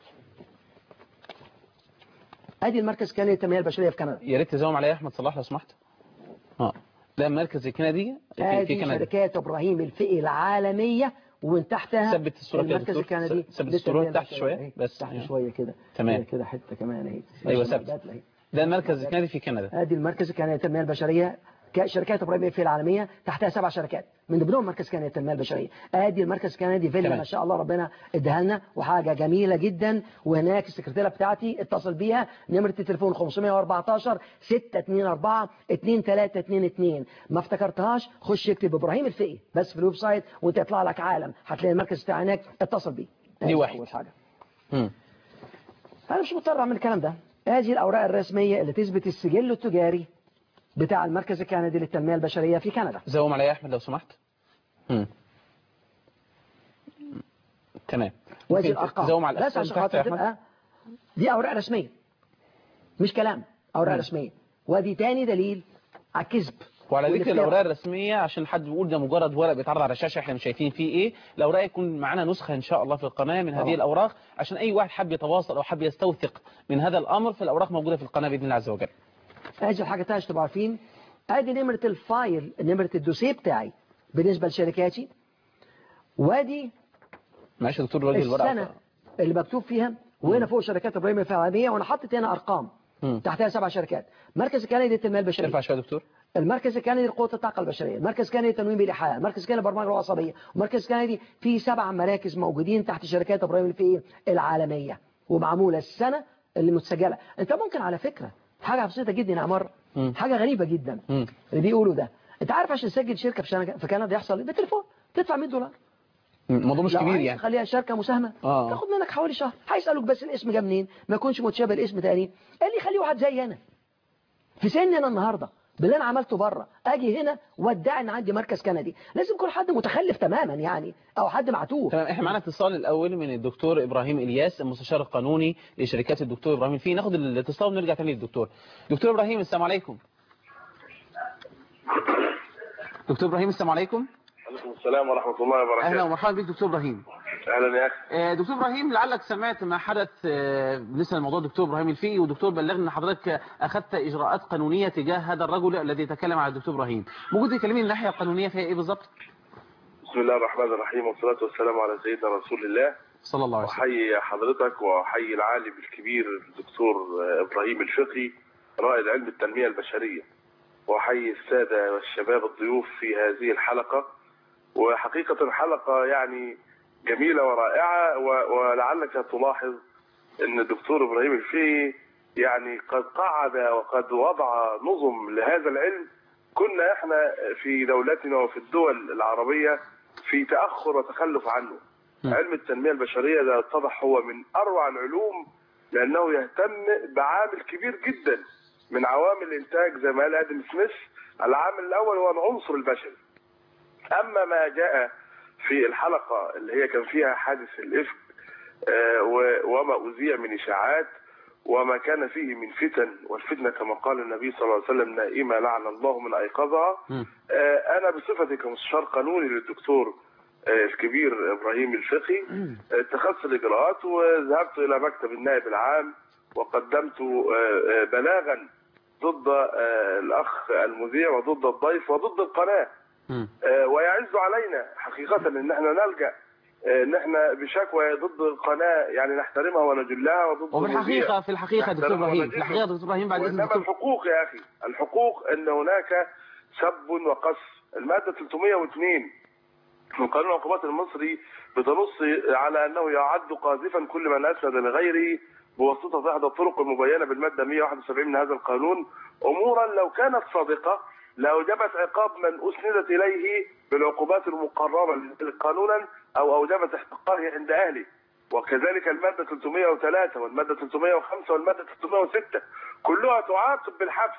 ادي المركز الكندي للتنميه البشريه في كندا يا ريت تزوم عليا احمد صلاح لو سمحت اه ده المركز الكندي في, في ادي كندا شركات ابراهيم الفقي العالميه ومن تحتها ثبت الصورة كده يا المركز دكتور. الكندي ثبت الصورة للتنمية تحت البشرية. شوية. أهي، بس. تحت أيوه. شويه كده تمام. كده- كده حته كمان اهي ايوه عشان ثبت الأعداد أهي. ده المركز الكندي في كندا ادي المركز الكندي للتنميه البشريه ك- شركات ابراهيم الفقي العالميه تحتها سبع شركات من ضمنهم مركز كندي للتنميه البشريه ادي المركز الكندي فيلا تمام. ما شاء الله ربنا اداها لنا وحاجه جميله جدا وهناك السكرتيره بتاعتي اتصل بيها نمره التليفون 514 624 2322 ما افتكرتهاش خش اكتب ابراهيم الفقي بس في الويب سايت وانت يطلع لك عالم هتلاقي المركز بتاعي هناك اتصل بيه دي ادي واحد. اول حاجه مم. انا مش مضطر اعمل الكلام ده هذه الاوراق الرسميه اللي تثبت السجل التجاري بتاع المركز الكندي للتنميه البشريه في كندا زوم عليا يا احمد لو سمحت مم. تمام وادي ممكن الارقام تزوم على بس الأقسام عشان تحت خاطر يا أحمد؟ تبقى دي اوراق رسميه مش كلام اوراق مم. رسميه وادي تاني دليل على الكذب وعلى ذكر والافتراء. الاوراق الرسميه عشان حد بيقول ده مجرد ورق بيتعرض على الشاشه احنا مش شايفين فيه ايه الاوراق يكون معانا نسخه ان شاء الله في القناه من هذه آه. الاوراق عشان اي واحد حب يتواصل او حب يستوثق من هذا الامر فالاوراق موجوده في القناه باذن الله عز وجل ادي الحاجه الثانيه عشان تبقوا عارفين ادي نمره الفايل نمره الدوسيه بتاعي بالنسبه لشركاتي وادي معلش يا دكتور الراجل الورقه السنه اللي مكتوب فيها وهنا فوق شركات ابراهيم الفعاليه وانا حاطط هنا ارقام مم. تحتها سبع شركات مركز الكندي للتنميه البشريه ارفع شويه يا دكتور المركز الكندي لقوه الطاقه البشريه المركز الكندي للتنويم بالايحاء المركز الكندي للبرمجه العصبيه والمركز الكندي في سبع مراكز موجودين تحت شركات ابراهيم الفقي العالميه ومعموله السنه اللي متسجله انت ممكن على فكره حاجه بسيطه جدا يا عمر مم. حاجه غريبه جدا مم. اللي بيقولوا ده انت عارف عشان تسجل شركه في شنغ- في كندا يحصل ايه بالتليفون تدفع 100 دولار الموضوع مش لو كبير عايز يعني تخليها شركه مساهمه آه. تاخد منك حوالي شهر هيسالوك بس الاسم جه منين ما يكونش متشابه الاسم تاني قال لي خليه واحد زي انا في سني انا النهارده باللي انا عملته بره اجي هنا وادعي ان عندي مركز كندي لازم يكون حد متخلف تماما يعني او حد معتوه تمام احنا معانا اتصال الاول من الدكتور ابراهيم الياس المستشار القانوني لشركات الدكتور ابراهيم الفقي ناخد الاتصال ونرجع تاني للدكتور دكتور ابراهيم السلام عليكم دكتور ابراهيم السلام عليكم عليكم السلام ورحمة الله اهلا وبركاته ومرحبا بك دكتور ابراهيم أهلا يا أخي آه، دكتور ابراهيم لعلك سمعت ما حدث آه، بالنسبه لموضوع الدكتور ابراهيم الفقي والدكتور بلغني ان حضرتك اخذت اجراءات قانونيه تجاه هذا الرجل الذي تكلم على الدكتور ابراهيم ممكن تكلمني الناحيه القانونيه فيها ايه بالظبط بسم الله الرحمن الرحيم والصلاة والسلام على سيدنا رسول الله صلى الله عليه وسلم أحيي حضرتك وأحيي العالم الكبير الدكتور إبراهيم الفقي رائد علم التنمية البشرية وأحيي السادة والشباب الضيوف في هذه الحلقة وحقيقة حلقة يعني جميلة ورائعة و- ولعلك تلاحظ أن الدكتور إبراهيم الفقي يعني قد قعد وقد وضع نظم لهذا العلم كنا احنا في دولتنا وفي الدول العربية في تأخر وتخلف عنه علم التنمية البشرية ده اتضح هو من أروع العلوم لأنه يهتم بعامل كبير جدا من عوامل الإنتاج زي ما قال آدم سميث العامل الأول هو العنصر البشري أما ما جاء في الحلقة اللي هي كان فيها حادث الإفك آه، و- وما أذيع من إشاعات وما كان فيه من فتن والفتنة كما قال النبي صلى الله عليه وسلم نائمة لعن الله من أيقظها آه، أنا بصفتي كمستشار قانوني للدكتور آه، الكبير إبراهيم الفقي آه، اتخذت الإجراءات وذهبت إلى مكتب النائب العام وقدمت آه، آه، بلاغا ضد آه، الأخ المذيع وضد الضيف وضد القناة آه، ويعز علينا حقيقة ان احنا نلجأ آه، ان احنا بشكوى ضد القناة يعني نحترمها ونجلها وضد وفي المذيع الحقيقه في الحقيقه يا دكتور نحترمها ابراهيم في ونجلها. الحقيقه يا دكتور ابراهيم بعد اذن وإنما الدكتور الحقوق يا أخي الحقوق أن هناك سب وقص المادة 302 من قانون العقوبات المصري بتنص على أنه يعد قاذفا كل من أسند لغيره بواسطة إحدى الطرق المبينة بالمادة 171 من هذا القانون أمورا لو كانت صادقة لأوجبت عقاب من أسندت إليه بالعقوبات المقررة قانونا أو أوجبت احتقاره عند أهله وكذلك المادة 303 والمادة 305 والمادة 306 كلها تعاقب بالحبس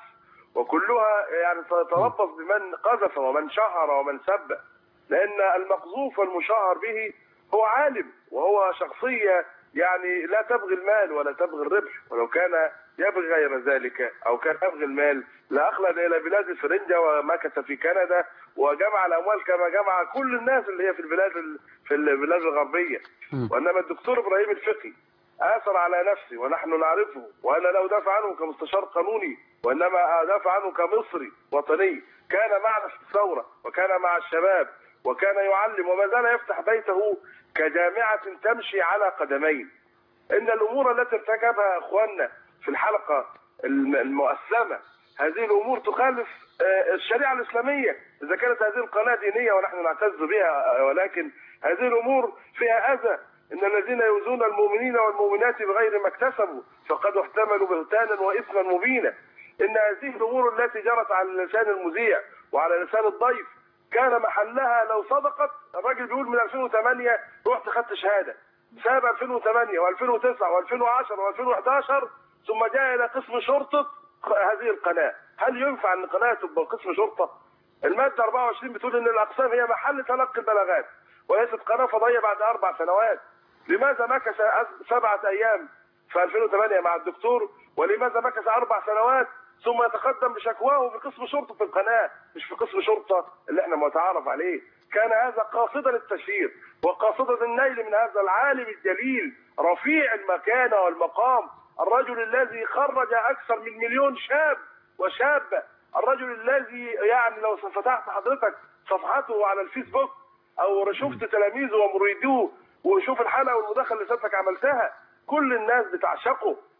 وكلها يعني تتربص بمن قذف ومن شهر ومن سب لأن المقذوف والمشهر به هو عالم وهو شخصية يعني لا تبغي المال ولا تبغي الربح ولو كان يبغي غير ذلك أو كان يبغي المال لأخلد إلى بلاد فرنجة ومكث في كندا وجمع الأموال كما جمع كل الناس اللي هي في البلاد ال- في البلاد الغربية وإنما الدكتور إبراهيم الفقي آثر على نفسي ونحن نعرفه وأنا لا أدافع عنه كمستشار قانوني وإنما أدافع عنه كمصري وطني كان معنا في الثورة وكان مع الشباب وكان يعلم وما زال يفتح بيته كجامعة تمشي على قدمين إن الأمور التي ارتكبها أخواننا في الحلقة الم- المؤسمة هذه الأمور تخالف آه، الشريعة الإسلامية إذا كانت هذه القناة دينية ونحن نعتز بها آه، ولكن هذه الأمور فيها أذى إن الذين يؤذون المؤمنين والمؤمنات بغير ما اكتسبوا فقد احتملوا بهتانا وإثما مبينا إن هذه الأمور التي جرت على لسان المذيع وعلى لسان الضيف كان محلها لو صدقت الراجل بيقول من 2008 رحت خدت شهاده بسبب 2008 و2009 و2010 و2011 ثم جاء الى قسم شرطه هذه القناه هل ينفع ان القناه تبقى قسم شرطه الماده 24 بتقول ان الاقسام هي محل تلقي البلاغات وليست قناه فضائيه بعد اربع سنوات لماذا مكث أز- سبعه ايام في 2008 مع الدكتور ولماذا مكث اربع سنوات ثم يتقدم بشكواه في قسم شرطه القناه مش في قسم شرطه اللي احنا متعارف عليه كان هذا قاصدا التشهير وقاصدا النيل من هذا العالم الجليل رفيع المكانه والمقام الرجل الذي خرج اكثر من مليون شاب وشابه الرجل الذي يعني لو فتحت حضرتك صفحته على الفيسبوك او شفت تلاميذه ومريدوه وشوف الحلقه والمداخله اللي سيادتك عملتها كل الناس بتعشقه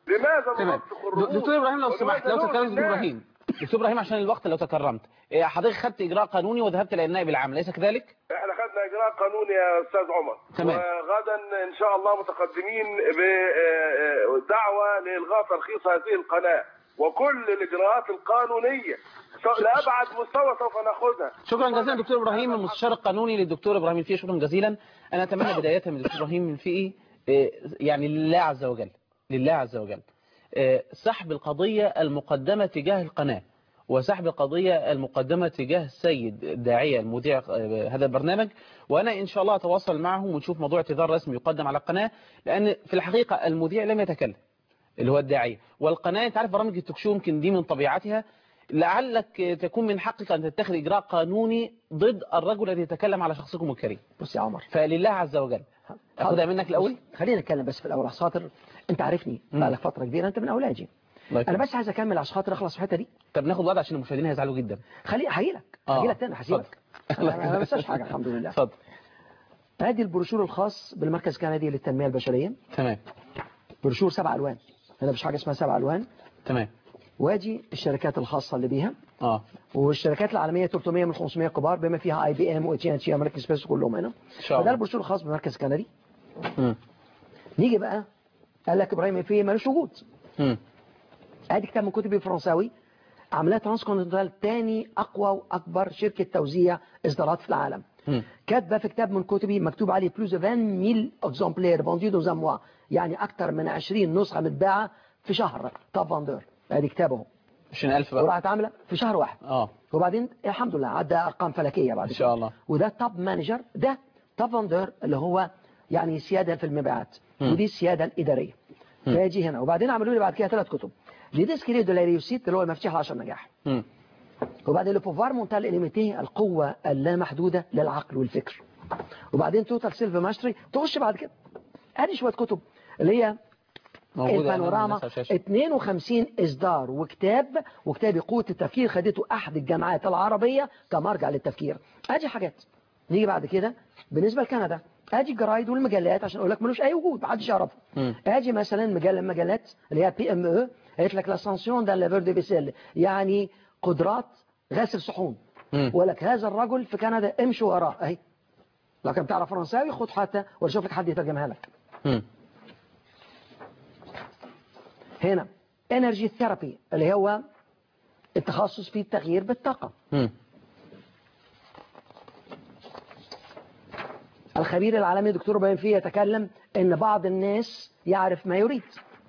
لماذا تمام نرسخ الرؤوس دكتور ابراهيم لو ولماذا سمحت لو نؤذي تكرمت دكتور الناس؟ ابراهيم دكتور ابراهيم عشان الوقت لو تكرمت إيه، حضرتك خدت اجراء قانوني وذهبت الى النائب العام اليس كذلك احنا خدنا اجراء قانوني يا استاذ عمر تمام. وغدا ان شاء الله متقدمين بدعوه لالغاء ترخيص هذه القناه وكل الاجراءات القانونيه سو- لابعد مستوى سوف ناخذها شكرا جزيلا دكتور ابراهيم المستشار القانوني للدكتور ابراهيم الفقي شكرا جزيلا انا اتمنى بدايه من الدكتور ابراهيم الفقي إيه، يعني لله عز وجل لله عز وجل إيه، سحب القضيه المقدمه تجاه القناه وسحب القضية المقدمة تجاه السيد الداعية المذيع آه، هذا البرنامج وأنا إن شاء الله أتواصل معهم ونشوف موضوع اعتذار رسمي يقدم على القناة لأن في الحقيقة المذيع لم يتكلم اللي هو الداعية والقناة أنت عارف برامج التوكشو يمكن دي من طبيعتها لعلك تكون من حقك أن تتخذ إجراء قانوني ضد الرجل الذي يتكلم على شخصكم الكريم بص يا عمر فلله عز وجل أخذها منك الأول بص، خلينا نتكلم بس في الاول عشان خاطر انت عارفني بقالك فتره كبيره انت من اولادي الله انا يكرمك. بس عايز اكمل عشان خاطر اخلص في الحته دي طب ناخد وقت عشان المشاهدين هيزعلوا جدا خلي هجيلك آه، هجيلك تاني هسيبك اتفضل. انا أنا ما بنساش حاجه الحمد لله اتفضل ادي البروشور الخاص بالمركز الكندي للتنميه البشريه تمام بروشور سبع الوان هنا مش حاجه اسمها سبع الوان تمام وادي الشركات الخاصه اللي بيها اه والشركات العالميه 300 من 500 كبار بما فيها اي بي ام وتي ان تي امريكان سبيس كلهم هنا ان شاء فده الله البروشور الخاص بالمركز الكندي مم. نيجي بقى قال لك ابراهيم فيه ملوش وجود مم. ادي كتاب من كتبي فرنساوي عاملاه ترانس كونتيننتال تاني اقوى واكبر شركه توزيع اصدارات في العالم مم. كاتبه في كتاب من كتبي مكتوب عليه بلوز 20000 اكزومبلير فوندو دو زاموا يعني اكتر من 20 نسخه متباعه في شهر توب فاندر ادي كتابه 20000 بقى وراحت عامله في شهر واحد اه وبعدين الحمد لله عدى ارقام فلكيه بعد ان شاء الله وده توب مانجر ده توب فاندر اللي هو يعني سياده في المبيعات مم. ودي السياده الاداريه مم. فيجي هنا وبعدين عملوا لي بعد كده ثلاث كتب لديسكري دو لا ريوسيت اللي هو المفتاح ل 10 نجاح مم. وبعدين لو بوفوار مونتال اليميتي القوه اللامحدوده للعقل والفكر وبعدين توتال سيلف ماستري تخش بعد كده ادي شويه كتب اللي هي موجودة أمام البانوراما الناس على الشاشة. 52 اصدار وكتاب وكتاب قوه التفكير خدته احد الجامعات العربيه كمرجع للتفكير ادي حاجات نيجي بعد كده بالنسبه لكندا ادي الجرايد والمجلات عشان اقول لك ملوش اي وجود محدش يعرفه مم. ادي مثلا مجله من المجلات اللي هي بي ام او قالت لك لاسانسيون دان لافير دي بيسيل يعني قدرات غسل صحون مم. وقال لك هذا الرجل في كندا امشي وراه اهي لو كان بتعرف فرنساوي خد حتى وشوف لك حد يترجمها لك مم. هنا انرجي ثيرابي اللي هو التخصص في التغيير بالطاقة مم. الخبير العالمي دكتور ابراهيم فيه يتكلم ان بعض الناس يعرف ما يريد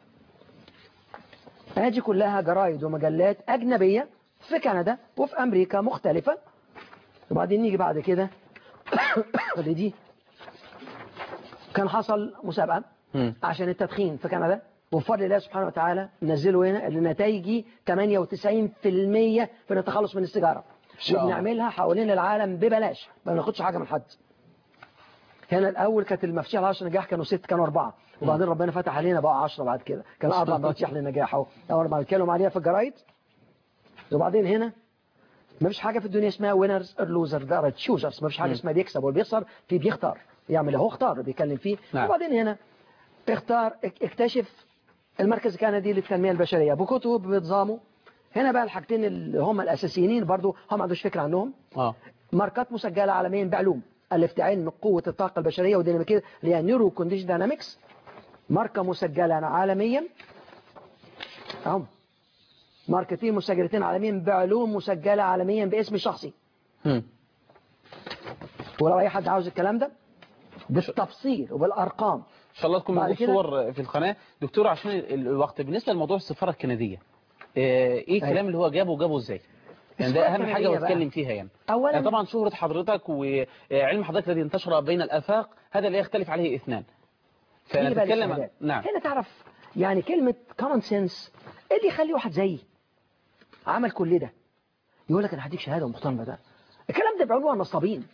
هذه كلها جرايد ومجلات أجنبية في كندا وفي أمريكا مختلفة وبعدين نيجي بعد كده دي كان حصل مسابقة مم. عشان التدخين في كندا وبفضل الله سبحانه وتعالى نزلوا هنا اللي نتائجي 98% في التخلص من السيجارة شاء الله. وبنعملها حوالين العالم ببلاش ما بناخدش حاجة من حد هنا الأول كانت المفاتيح العشر نجاح كانوا ست كانوا أربعة وبعدين ربنا فتح علينا بقى 10 بعد كده كان أربع مفاتيح للنجاح أهو أول ما بنتكلم عليها في الجرايد وبعدين هنا ما فيش حاجة في الدنيا اسمها وينرز اور لوزر ده تشوزرز ما فيش حاجة مم. اسمها بيكسب والبيخسر في بيختار يعمل هو اختار بيتكلم فيه نعم. وبعدين هنا اختار اك- اكتشف المركز الكندي للتنمية البشرية بكتب بنظامه هنا بقى الحاجتين اللي هم الأساسيين برضو هم ما عندوش فكرة عنهم اه ماركات مسجلة عالميا بعلوم الافتعال من قوة الطاقة البشرية وديناميكية اللي هي نيورو كونديشن داينامكس ماركة مسجلة عالميا اهم ماركتين مسجلتين عالميا بعلوم مسجلة عالميا باسم شخصي مم. ولو اي حد عاوز الكلام ده بالتفصيل وبالارقام ان شاء الله تكون بعد موجود كده- صور في القناة دكتور عشان ال- الوقت بالنسبة لموضوع السفارة الكندية آه، ايه الكلام اللي هو جابه وجابه ازاي يعني ده السفارة اهم حاجة الكندية بقى. واتكلم فيها يعني اولا يعني طبعا شهرة حضرتك وعلم حضرتك الذي انتشر بين الآفاق هذا لا يختلف عليه اثنان نيجي بقى فنتكلم عن للشهادات. نعم هنا تعرف يعني كلمة common sense ايه اللي يخلي واحد زيي عمل كل ده يقول لك انا هديك شهادة محترمة ده الكلام ده بيعملوها النصابين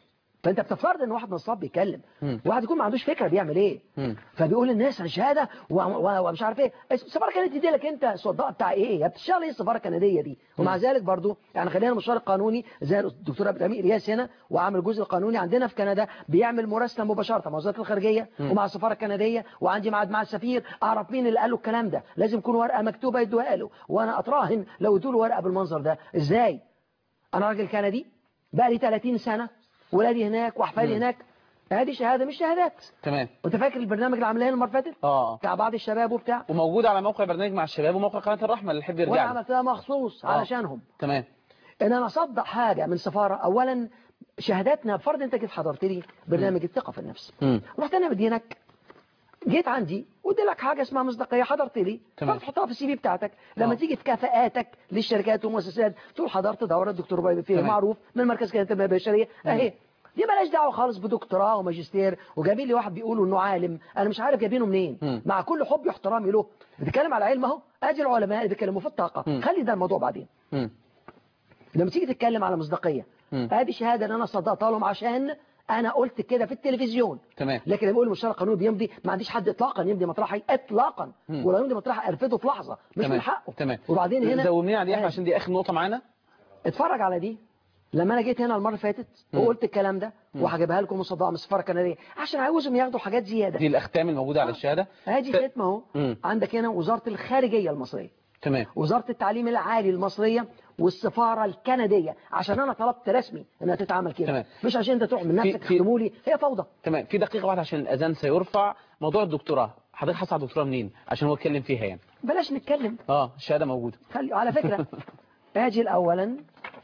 فانت بتفترض ان واحد نصاب بيتكلم مم. واحد يكون ما عندوش فكره بيعمل ايه مم. فبيقول للناس عن شهاده و- و- ومش عارف ايه السفاره الكنديه دي لك انت صداق بتاع ايه يا بتشتغل ايه السفاره الكنديه دي ومع ذلك برضو يعني خلينا المشوار القانوني زي الدكتور عبد الامير الياس هنا وعامل الجزء القانوني عندنا في كندا بيعمل مراسله مباشره مع وزاره الخارجيه مم. ومع السفاره الكنديه وعندي ميعاد مع السفير اعرف مين اللي قال له الكلام ده لازم يكون ورقه مكتوبه يدوها له وانا اتراهن لو ادوا له ورقه بالمنظر ده ازاي انا راجل كندي بقى لي 30 سنه ولادي هناك واحفادي مم. هناك هذه شهاده مش شهادات تمام وانت فاكر البرنامج اللي عاملاه المره اللي فاتت اه بتاع بعض الشباب وبتاع وموجود على موقع برنامج مع الشباب وموقع قناه الرحمه اللي يحب وانا يرجع له عملتها مخصوص آه. علشانهم تمام ان انا اصدق حاجه من سفاره اولا شهاداتنا فرض انت جيت حضرت لي برنامج الثقه في النفس مم. رحت انا مدينك جيت عندي وادي لك حاجه اسمها مصداقيه حضرت لي تمام. فتحطها في السي في بتاعتك لما آه. تيجي في كفاءاتك للشركات والمؤسسات تقول حضرت دوره الدكتور ابراهيم فيه تمام. معروف من مركز كليه التنميه البشريه اهي دي مالهاش دعوه خالص بدكتوراه وماجستير وجايبين لي واحد بيقولوا انه عالم انا مش عارف جايبينه منين مم. مع كل حبي واحترامي له بتتكلم على علم اهو ادي العلماء اللي بيتكلموا في الطاقه مم. خلي ده الموضوع بعدين مم. لما تيجي تتكلم على مصداقيه مم. هذه شهاده ان انا صدقتها لهم عشان انا قلت كده في التلفزيون تمام لكن لما يقول المشترك القانوني بيمضي ما عنديش حد اطلاقا يمضي مطرحي اطلاقا مم. ولو يمضي مطرحي ارفضه في لحظه مش تمام. من حقه تمام وبعدين هنا زومني على دي آه. عشان دي اخر نقطه معانا اتفرج على دي لما انا جيت هنا المره اللي فاتت مم. وقلت الكلام ده مم. وهجيبها لكم مصدقه من السفاره الكنديه عشان عاوزهم ياخدوا حاجات زياده دي الاختام الموجوده على الشهاده ادي ت- ختمه اهو مم. عندك هنا وزاره الخارجيه المصريه تمام وزاره التعليم العالي المصريه والسفاره الكنديه عشان انا طلبت رسمي انها تتعمل كده تمام. مش عشان انت تروح من في- نفسك في- تخدموا لي هي فوضى تمام في دقيقه واحده عشان الاذان سيرفع موضوع الدكتوراه حضرتك حصل على الدكتوراه منين عشان هو اتكلم فيها يعني بلاش نتكلم اه الشهاده موجوده خلي على فكرة ادي اولا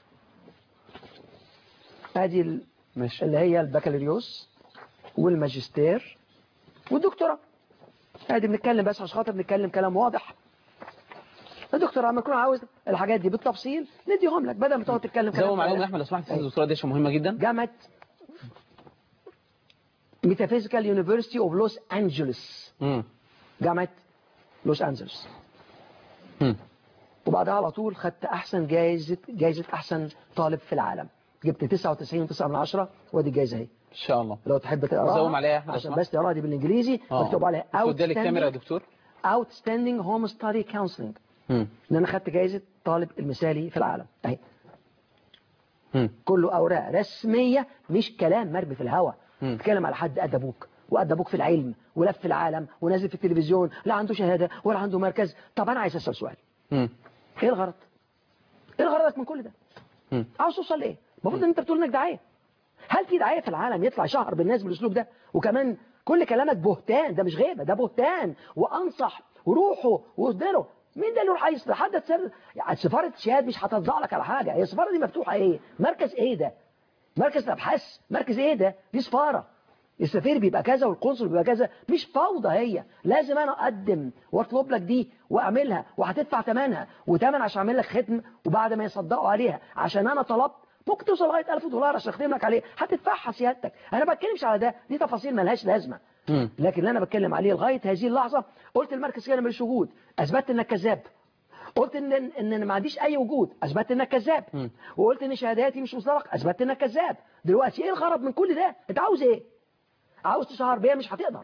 ادي ال- ماشي اللي هي البكالوريوس والماجستير والدكتوراه ادي بنتكلم بس عشان خاطر نتكلم كلام واضح الدكتوراه لما يكون عاوز الحاجات دي بالتفصيل نديهم لك بدل ما تقعد تتكلم كلام زوم عليهم فارغ. يا احمد لو سمحت الدكتوراه دي عشان مهمه جدا جامعة ميتافيزيكال يونيفرسيتي اوف لوس انجلوس امم جامعة لوس انجلوس مم. وبعدها على طول خدت احسن جايزة جايزة احسن طالب في العالم جبت 99 9 من 10 وادي الجايزة اهي ان شاء الله لو تحب تقراها زوم عليها يا أحمد عشان أسمع. بس تقراها دي بالانجليزي اه مكتوب عليها قدام الكاميرا يا outstanding دكتور outstanding home study counseling مم. ان انا خدت جايزة طالب المثالي في العالم اهي مم. كله اوراق رسمية مش كلام مرمي في الهواء مم. تتكلم على حد قد ابوك وقد ابوك في العلم ولف في العالم ونازل في التلفزيون لا عنده شهادة ولا عنده مركز طب انا عايز اسال سؤال مم. ايه الغرض ايه غرضك من كل ده مم. عاوز توصل لايه المفروض ان انت بتقول انك داعيه هل في داعيه في العالم يطلع شهر بالناس بالاسلوب ده وكمان كل كلامك بهتان ده مش غيبه ده بهتان وانصح وروحوا واصدروا مين ده اللي يروح عايز حد تسر يعني سفاره شهاد مش هتطلع لك على حاجه هي السفاره دي مفتوحه ايه مركز ايه ده مركز الابحاث مركز ايه ده دي سفاره السفير بيبقى كذا والقنصل بيبقى كذا مش فوضى هي لازم انا اقدم واطلب لك دي واعملها وهتدفع ثمنها وثمن عشان اعمل لك ختم وبعد ما يصدقوا عليها عشان انا طلبت ممكن توصل لغايه 1000 دولار عشان اختم لك عليه هتدفعها سيادتك انا ما بتكلمش على ده دي تفاصيل ملهاش لازمه مم. لكن اللي انا بتكلم عليه لغايه هذه اللحظه قلت المركز كده ملوش وجود اثبتت انك كذاب قلت ان ان انا ما عنديش اي وجود اثبتت انك كذاب مم. وقلت ان شهاداتي مش مصدقه اثبتت انك كذاب دلوقتي ايه الغرض من كل ده انت عاوز ايه عاوز تشهر بيها مش هتقدر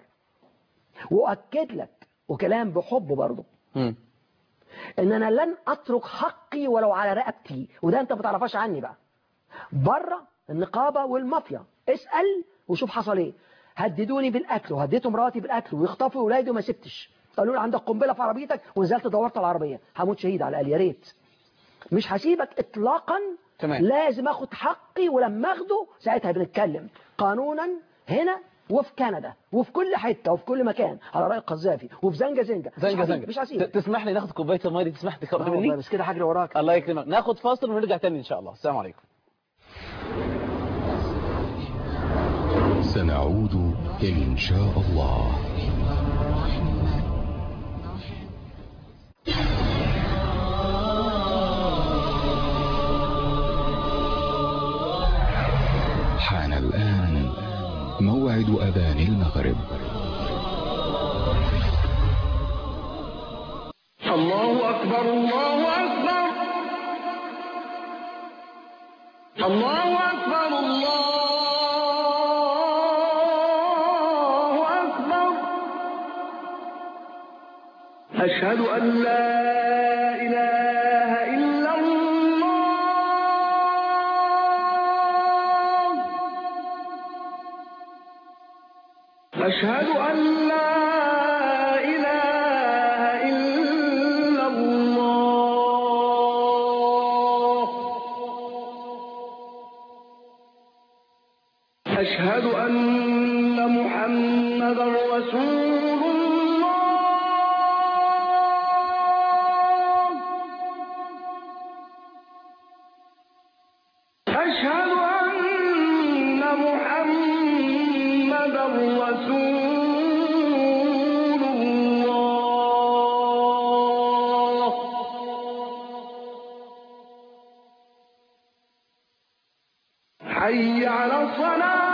واكد لك وكلام بحب برضه مم. ان انا لن اترك حقي ولو على رقبتي وده انت ما تعرفهاش عني بقى بره النقابه والمافيا اسال وشوف حصل ايه هددوني بالاكل وهديتوا مراتي بالاكل ويخطفوا اولادي وما سبتش قالوا لي عندك قنبله في عربيتك ونزلت دورت على العربيه هموت شهيد على الاقل يا ريت مش هسيبك اطلاقا تمام. لازم اخد حقي ولما اخده ساعتها بنتكلم قانونا هنا وفي كندا وفي كل حته وفي كل مكان على راي القذافي وفي زنجه زنجه مش زنجة هسيبك، زنجة مش ت- هسيبك تسمح لي ناخد كوبايه الميه دي تسمح لي آه تقرب والله مني بس كده هجري وراك الله يكرمك ناخد فاصل ونرجع تاني ان شاء الله السلام عليكم سنعود إن شاء الله حان الآن موعد أذان المغرب الله أكبر الله أكبر الله أكبر الله أشهد أن لا إله إلا الله أشهد أن لا إله إلا الله أشهد أن محمدا رسول الله أشهد أن محمدا رسول الله حي على الصلاة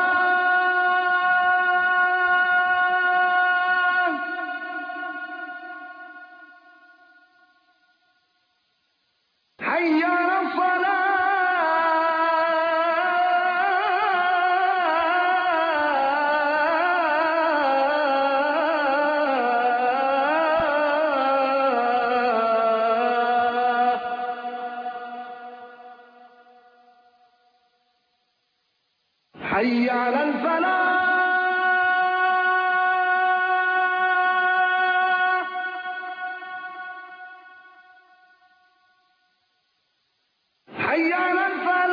حي على الصلاة حي على الفلاح حي على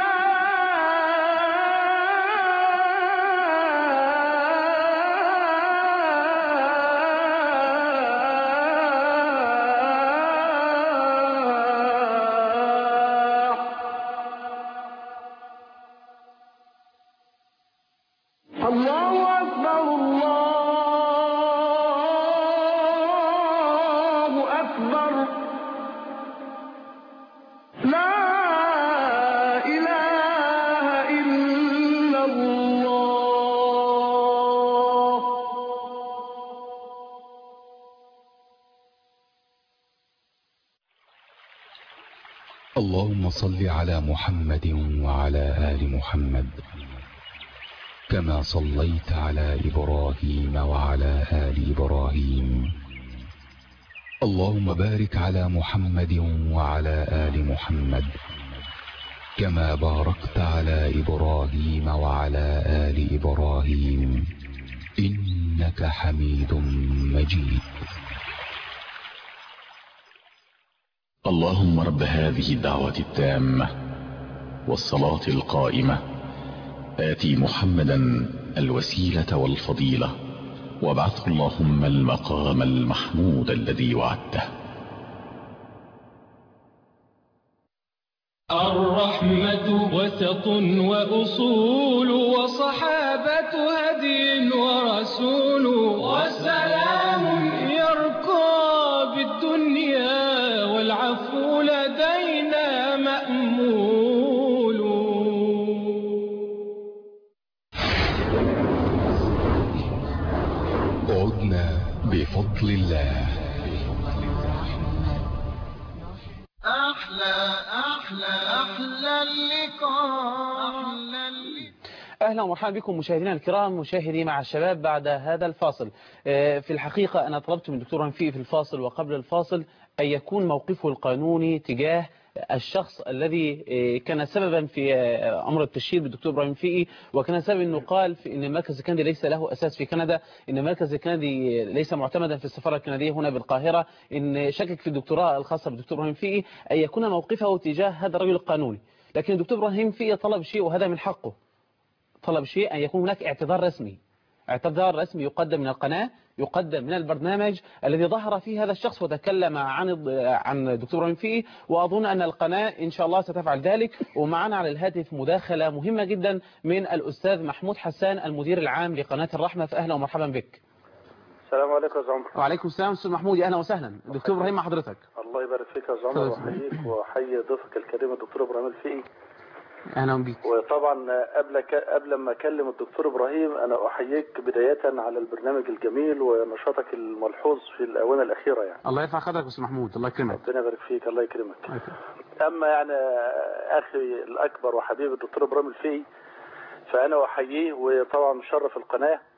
الفلاح الله أكبر الله أكبر لا إله إلا الله اللهم صل على محمد وعلى آل محمد كما صليت على إبراهيم وعلى آل إبراهيم اللهم بارك على محمد وعلى آل محمد كما باركت على إبراهيم وعلى آل إبراهيم إنك حميد مجيد اللهم رب هذه الدعوة التامة والصلاة القائمة آتي محمدا الوسيلة والفضيلة وابعثه اللهم المقام المحمود الذي وعدته الرحمة وسط وأصول وصحابة هدي ورسول وسلام يرقى بالدنيا والعفو لدينا مأمول عدنا بفضل الله أحلى أحلى أحلى اللقاء أحلى اللقاء اهلا ومرحبا بكم مشاهدينا الكرام مشاهدي مع الشباب بعد هذا الفاصل آه، في الحقيقة أنا طلبت من الدكتور رنفي في الفاصل وقبل الفاصل أن يكون موقفه القانوني تجاه الشخص الذي آه، كان سببا في آه، أمر التشهير بالدكتور إبراهيم فيقي وكان سبب أنه قال في أن المركز الكندي ليس له أساس في كندا أن المركز الكندي ليس معتمدا في السفارة الكندية هنا بالقاهرة أن شكك في الدكتوراه الخاصة بالدكتور إبراهيم فيقي أن يكون موقفه تجاه هذا الرجل القانوني لكن الدكتور إبراهيم فيقي طلب شيء وهذا من حقه طلب شيء أن يكون هناك اعتذار رسمي اعتذار رسمي يقدم من القناة يقدم من البرنامج الذي ظهر فيه هذا الشخص وتكلم عن عن الدكتور إبراهيم فيه وأظن أن القناة إن شاء الله ستفعل ذلك ومعنا على الهاتف مداخلة مهمة جدا من الأستاذ محمود حسان المدير العام لقناة الرحمة فأهلا ومرحبا بك السلام عليكم يا زعمر وعليكم السلام أستاذ محمود أهلا وسهلا دكتور إبراهيم مع حضرتك الله يبارك فيك يا زعمر واحييك واحيي ضيفك الكريم الدكتور ابراهيم الفقي أهلا بك وطبعا قبل ك... قبل ما اكلم الدكتور ابراهيم انا احييك بدايه على البرنامج الجميل ونشاطك الملحوظ في الاونه الاخيره يعني الله يرفع قدرك يا أستاذ محمود الله يكرمك ربنا يبارك فيك الله يكرمك اما يعني اخي الاكبر وحبيبي الدكتور ابراهيم الفقي فانا احييه وطبعا مشرف القناه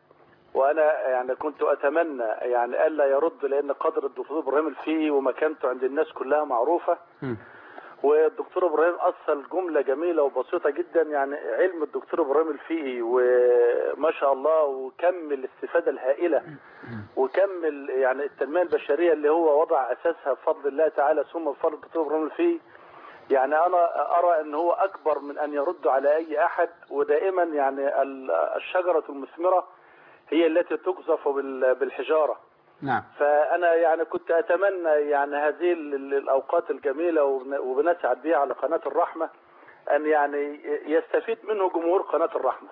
وانا يعني كنت اتمنى يعني الا يرد لان قدر الدكتور ابراهيم الفقي ومكانته عند الناس كلها معروفه والدكتور ابراهيم اصل جمله جميله وبسيطه جدا يعني علم الدكتور ابراهيم الفقي وما شاء الله وكم الاستفاده الهائله وكم ال- يعني التنميه البشريه اللي هو وضع اساسها بفضل الله تعالى ثم بفضل الدكتور ابراهيم الفقي يعني انا ارى ان هو اكبر من ان يرد على اي احد ودائما يعني ال- الشجره المثمره هي التي تقذف بال- بالحجاره نعم فانا يعني كنت اتمنى يعني هذه ال- ال- الاوقات الجميله وبن- وبنسعد بها على قناه الرحمه ان يعني يستفيد منه جمهور قناه الرحمه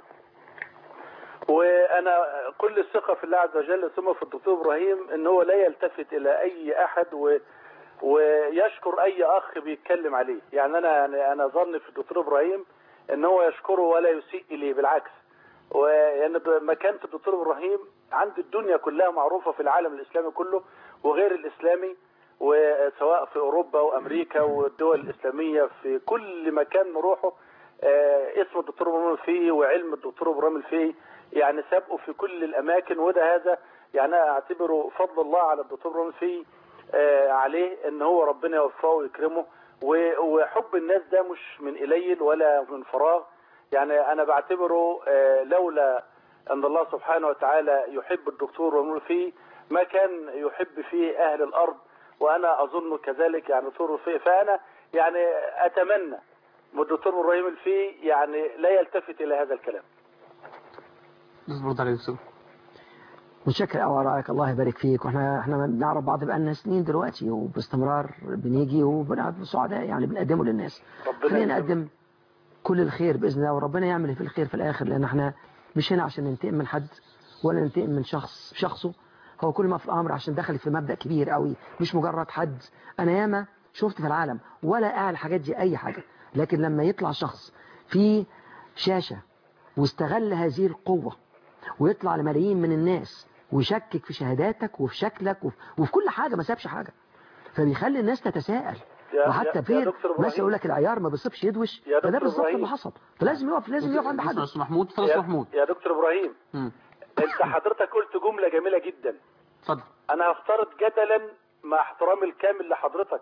وانا كل الثقه في الله عز وجل ثم في الدكتور ابراهيم ان هو لا يلتفت الى اي احد و ويشكر اي اخ بيتكلم عليه يعني انا يعني انا ظني في الدكتور ابراهيم ان هو يشكره ولا يسيء اليه بالعكس ويعني مكانه الدكتور ابراهيم عند الدنيا كلها معروفه في العالم الاسلامي كله وغير الاسلامي وسواء في اوروبا وامريكا والدول الاسلاميه في كل مكان نروحه آه، اسم الدكتور ابراهيم الفقي وعلم الدكتور ابراهيم الفقي يعني سابقه في كل الاماكن وده هذا يعني أنا اعتبره فضل الله على الدكتور ابراهيم الفقي آه، عليه ان هو ربنا يوفقه ويكرمه و- وحب الناس ده مش من قليل ولا من فراغ يعني انا بعتبره آه، لولا ان الله سبحانه وتعالى يحب الدكتور ابراهيم الفقي ما كان يحب فيه اهل الارض وانا اظن كذلك يعني دكتور الفقي فانا يعني اتمنى من الدكتور ابراهيم الفقي يعني لا يلتفت الى هذا الكلام بس برد عليه دكتور متشكر قوي على رايك الله يبارك فيك واحنا احنا بنعرف بعض بقالنا سنين دلوقتي وباستمرار بنيجي وبنقعد سعداء يعني بنقدمه للناس خلينا نقدم كل الخير باذن الله وربنا يعمل في الخير في الاخر لان احنا مش هنا عشان ننتقم من حد ولا ننتقم من شخص شخصه هو كل ما في الامر عشان دخل في مبدا كبير قوي مش مجرد حد انا ياما شفت في العالم ولا اعلى الحاجات دي اي حاجه لكن لما يطلع شخص في شاشه واستغل هذه القوه ويطلع لملايين من الناس ويشكك في شهاداتك وفي شكلك وفي, وفي كل حاجة ما سابش حاجة فبيخلي الناس تتساءل يا- يا- وحتى يا فين دكتور إبراهيم. مثلا يقول لك العيار ما بيصيبش يدوش يا فده دكتور بالظبط إبراهيم. اللي حصل فلازم يقف لازم يقف عند حد استاذ محمود اتفضل يا- استاذ محمود يا دكتور ابراهيم مم. انت حضرتك قلت جمله جميله جدا اتفضل انا هفترض جدلا مع احترامي الكامل لحضرتك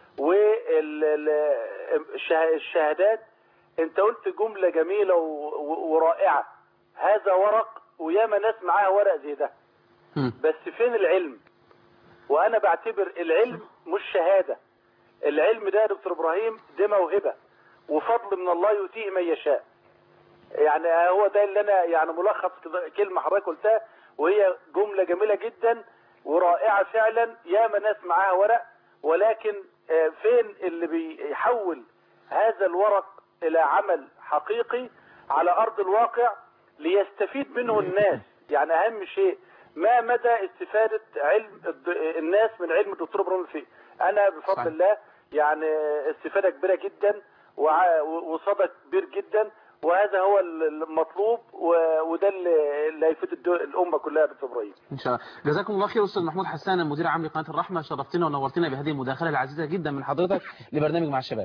والشهادات انت قلت جمله جميله و- و- ورائعه هذا ورق وياما ناس معاها ورق زي ده بس فين العلم وانا بعتبر العلم مش شهاده العلم ده يا دكتور ابراهيم ده موهبه وفضل من الله يؤتيه من يشاء يعني هو ده اللي انا يعني ملخص كده- كلمه حضرتك قلتها وهي جمله جميله جدا ورائعه فعلا ياما ناس معاها ورق ولكن آه، فين اللي بيحول هذا الورق الى عمل حقيقي على ارض الواقع ليستفيد منه الناس يعني اهم شيء ما مدى استفاده علم الد- الناس من علم الدكتور ابراهيم الفقي انا بفضل صحيح. الله يعني استفاده كبيره جدا وع- وصدى كبير جدا وهذا هو المطلوب و- وده اللي اللي هيفيد الدو- الامه كلها يا دكتور ابراهيم ان شاء الله جزاكم الله خير استاذ محمود حسان المدير العام لقناه الرحمه شرفتنا ونورتنا بهذه المداخله العزيزه جدا من حضرتك لبرنامج مع الشباب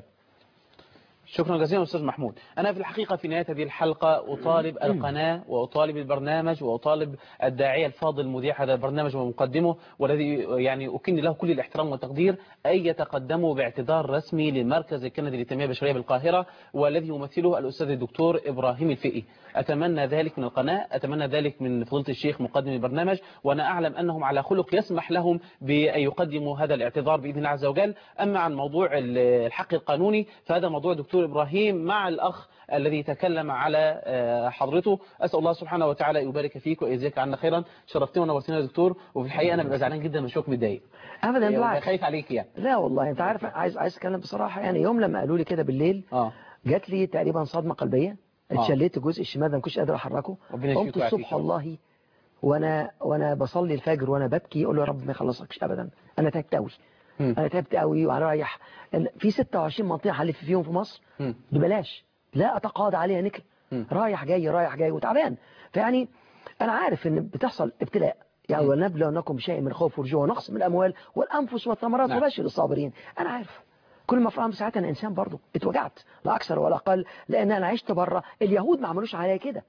شكرا جزيلا استاذ محمود انا في الحقيقه في نهايه هذه الحلقه اطالب القناه واطالب البرنامج واطالب الداعيه الفاضل مذيع هذا البرنامج ومقدمه والذي يعني اكن له كل الاحترام والتقدير ان يتقدموا باعتذار رسمي لمركز الكندي للتنميه البشريه بالقاهره والذي يمثله الاستاذ الدكتور ابراهيم الفقي اتمنى ذلك من القناه اتمنى ذلك من فضيله الشيخ مقدم البرنامج وانا اعلم انهم على خلق يسمح لهم بان يقدموا هذا الاعتذار باذن الله عز وجل اما عن موضوع الحق القانوني فهذا موضوع دكتور ابراهيم مع الاخ الذي تكلم على آه، حضرته اسال الله سبحانه وتعالى يبارك فيك ويجزيك عنا خيرا شرفتنا ونورتنا يا دكتور وفي الحقيقه انا ببقى زعلان جدا من شوك متضايق ابدا يعني بالعكس خايف عليك يعني لا والله انت عارف عايز عايز اتكلم بصراحه يعني يوم لما قالوا لي كده بالليل اه جات لي تقريبا صدمه قلبيه آه. اتشليت الجزء الشمال ده ما كنتش قادر احركه ربنا يشفيك قمت ويعافيك الصبح يا رب. والله وانا وانا بصلي الفجر وانا ببكي اقول له يا رب ما يخلصكش ابدا انا تعبت قوي انا تعبت قوي وانا رايح في 26 منطقه هلف فيهم في مصر مم. ببلاش لا اتقاضى عليها نكل رايح جاي رايح جاي وتعبان فيعني انا عارف ان بتحصل ابتلاء يعني ولنبلونكم بشيء من خوف ورجوع ونقص من الاموال والانفس والثمرات نعم. وبشر الصابرين انا عارف كل ما فهم ساعتها انا انسان برضه اتوجعت لا اكثر ولا اقل لان انا عشت بره اليهود ما عملوش عليا كده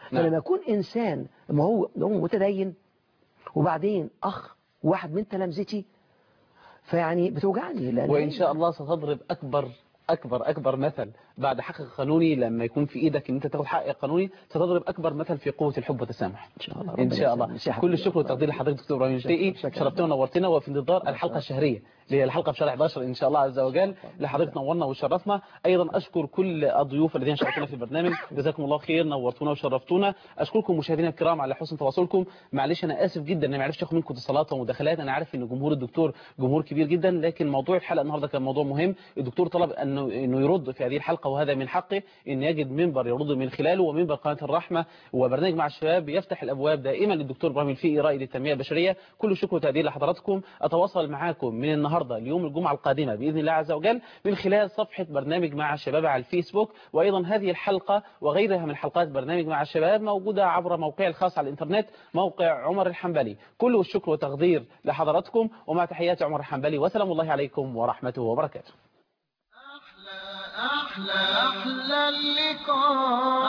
نعم. فلما يكون إنسان ما هو هو متدين وبعدين أخ واحد من تلامذتي فيعني بتوجعني لأن وإن شاء الله ستضرب أكبر أكبر أكبر مثل بعد حق قانوني لما يكون في إيدك إن أنت تاخد حق قانوني ستضرب أكبر مثل في قوة الحب والتسامح إن شاء الله إن ربنا شاء الله يسلمك. يا كل حبيبي. الشكر والتقدير لحضرتك دكتور إبراهيم الفقي شرفتنا ونورتنا وفي انتظار الحلقة الشهرية اللي هي الحلقة في شهر 11 إن شاء الله عز وجل لحضرتك نورنا وشرفنا أيضا أشكر كل الضيوف الذين شاركونا في البرنامج جزاكم الله خير نورتونا وشرفتونا أشكركم مشاهدينا الكرام على حسن تواصلكم معلش أنا آسف جدا إني ما عرفتش آخد منكم اتصالات ومداخلات أنا عارف إن جمهور الدكتور جمهور كبير جدا لكن موضوع الحلقة النهارده كان موضوع مهم الدكتور طلب أنه إنه يرد في هذه الحلقة وهذا من حقه إن يجد منبر يرد من خلاله ومنبر قناة الرحمة وبرنامج مع الشباب يفتح الأبواب دائما للدكتور إبراهيم الفقي رائد التنمية البشرية كل شكر وتقدير لحضراتكم أتواصل معاكم من النهارده ليوم الجمعة القادمة بإذن الله عز وجل من خلال صفحة برنامج مع الشباب على الفيسبوك وأيضا هذه الحلقة وغيرها من حلقات برنامج مع الشباب موجودة عبر موقعي الخاص على الإنترنت موقع عمر الحنبلي كل الشكر وتقدير لحضراتكم ومع تحيات عمر الحنبلي وسلام الله عليكم ورحمته وبركاته أحلى أحلى اللقاء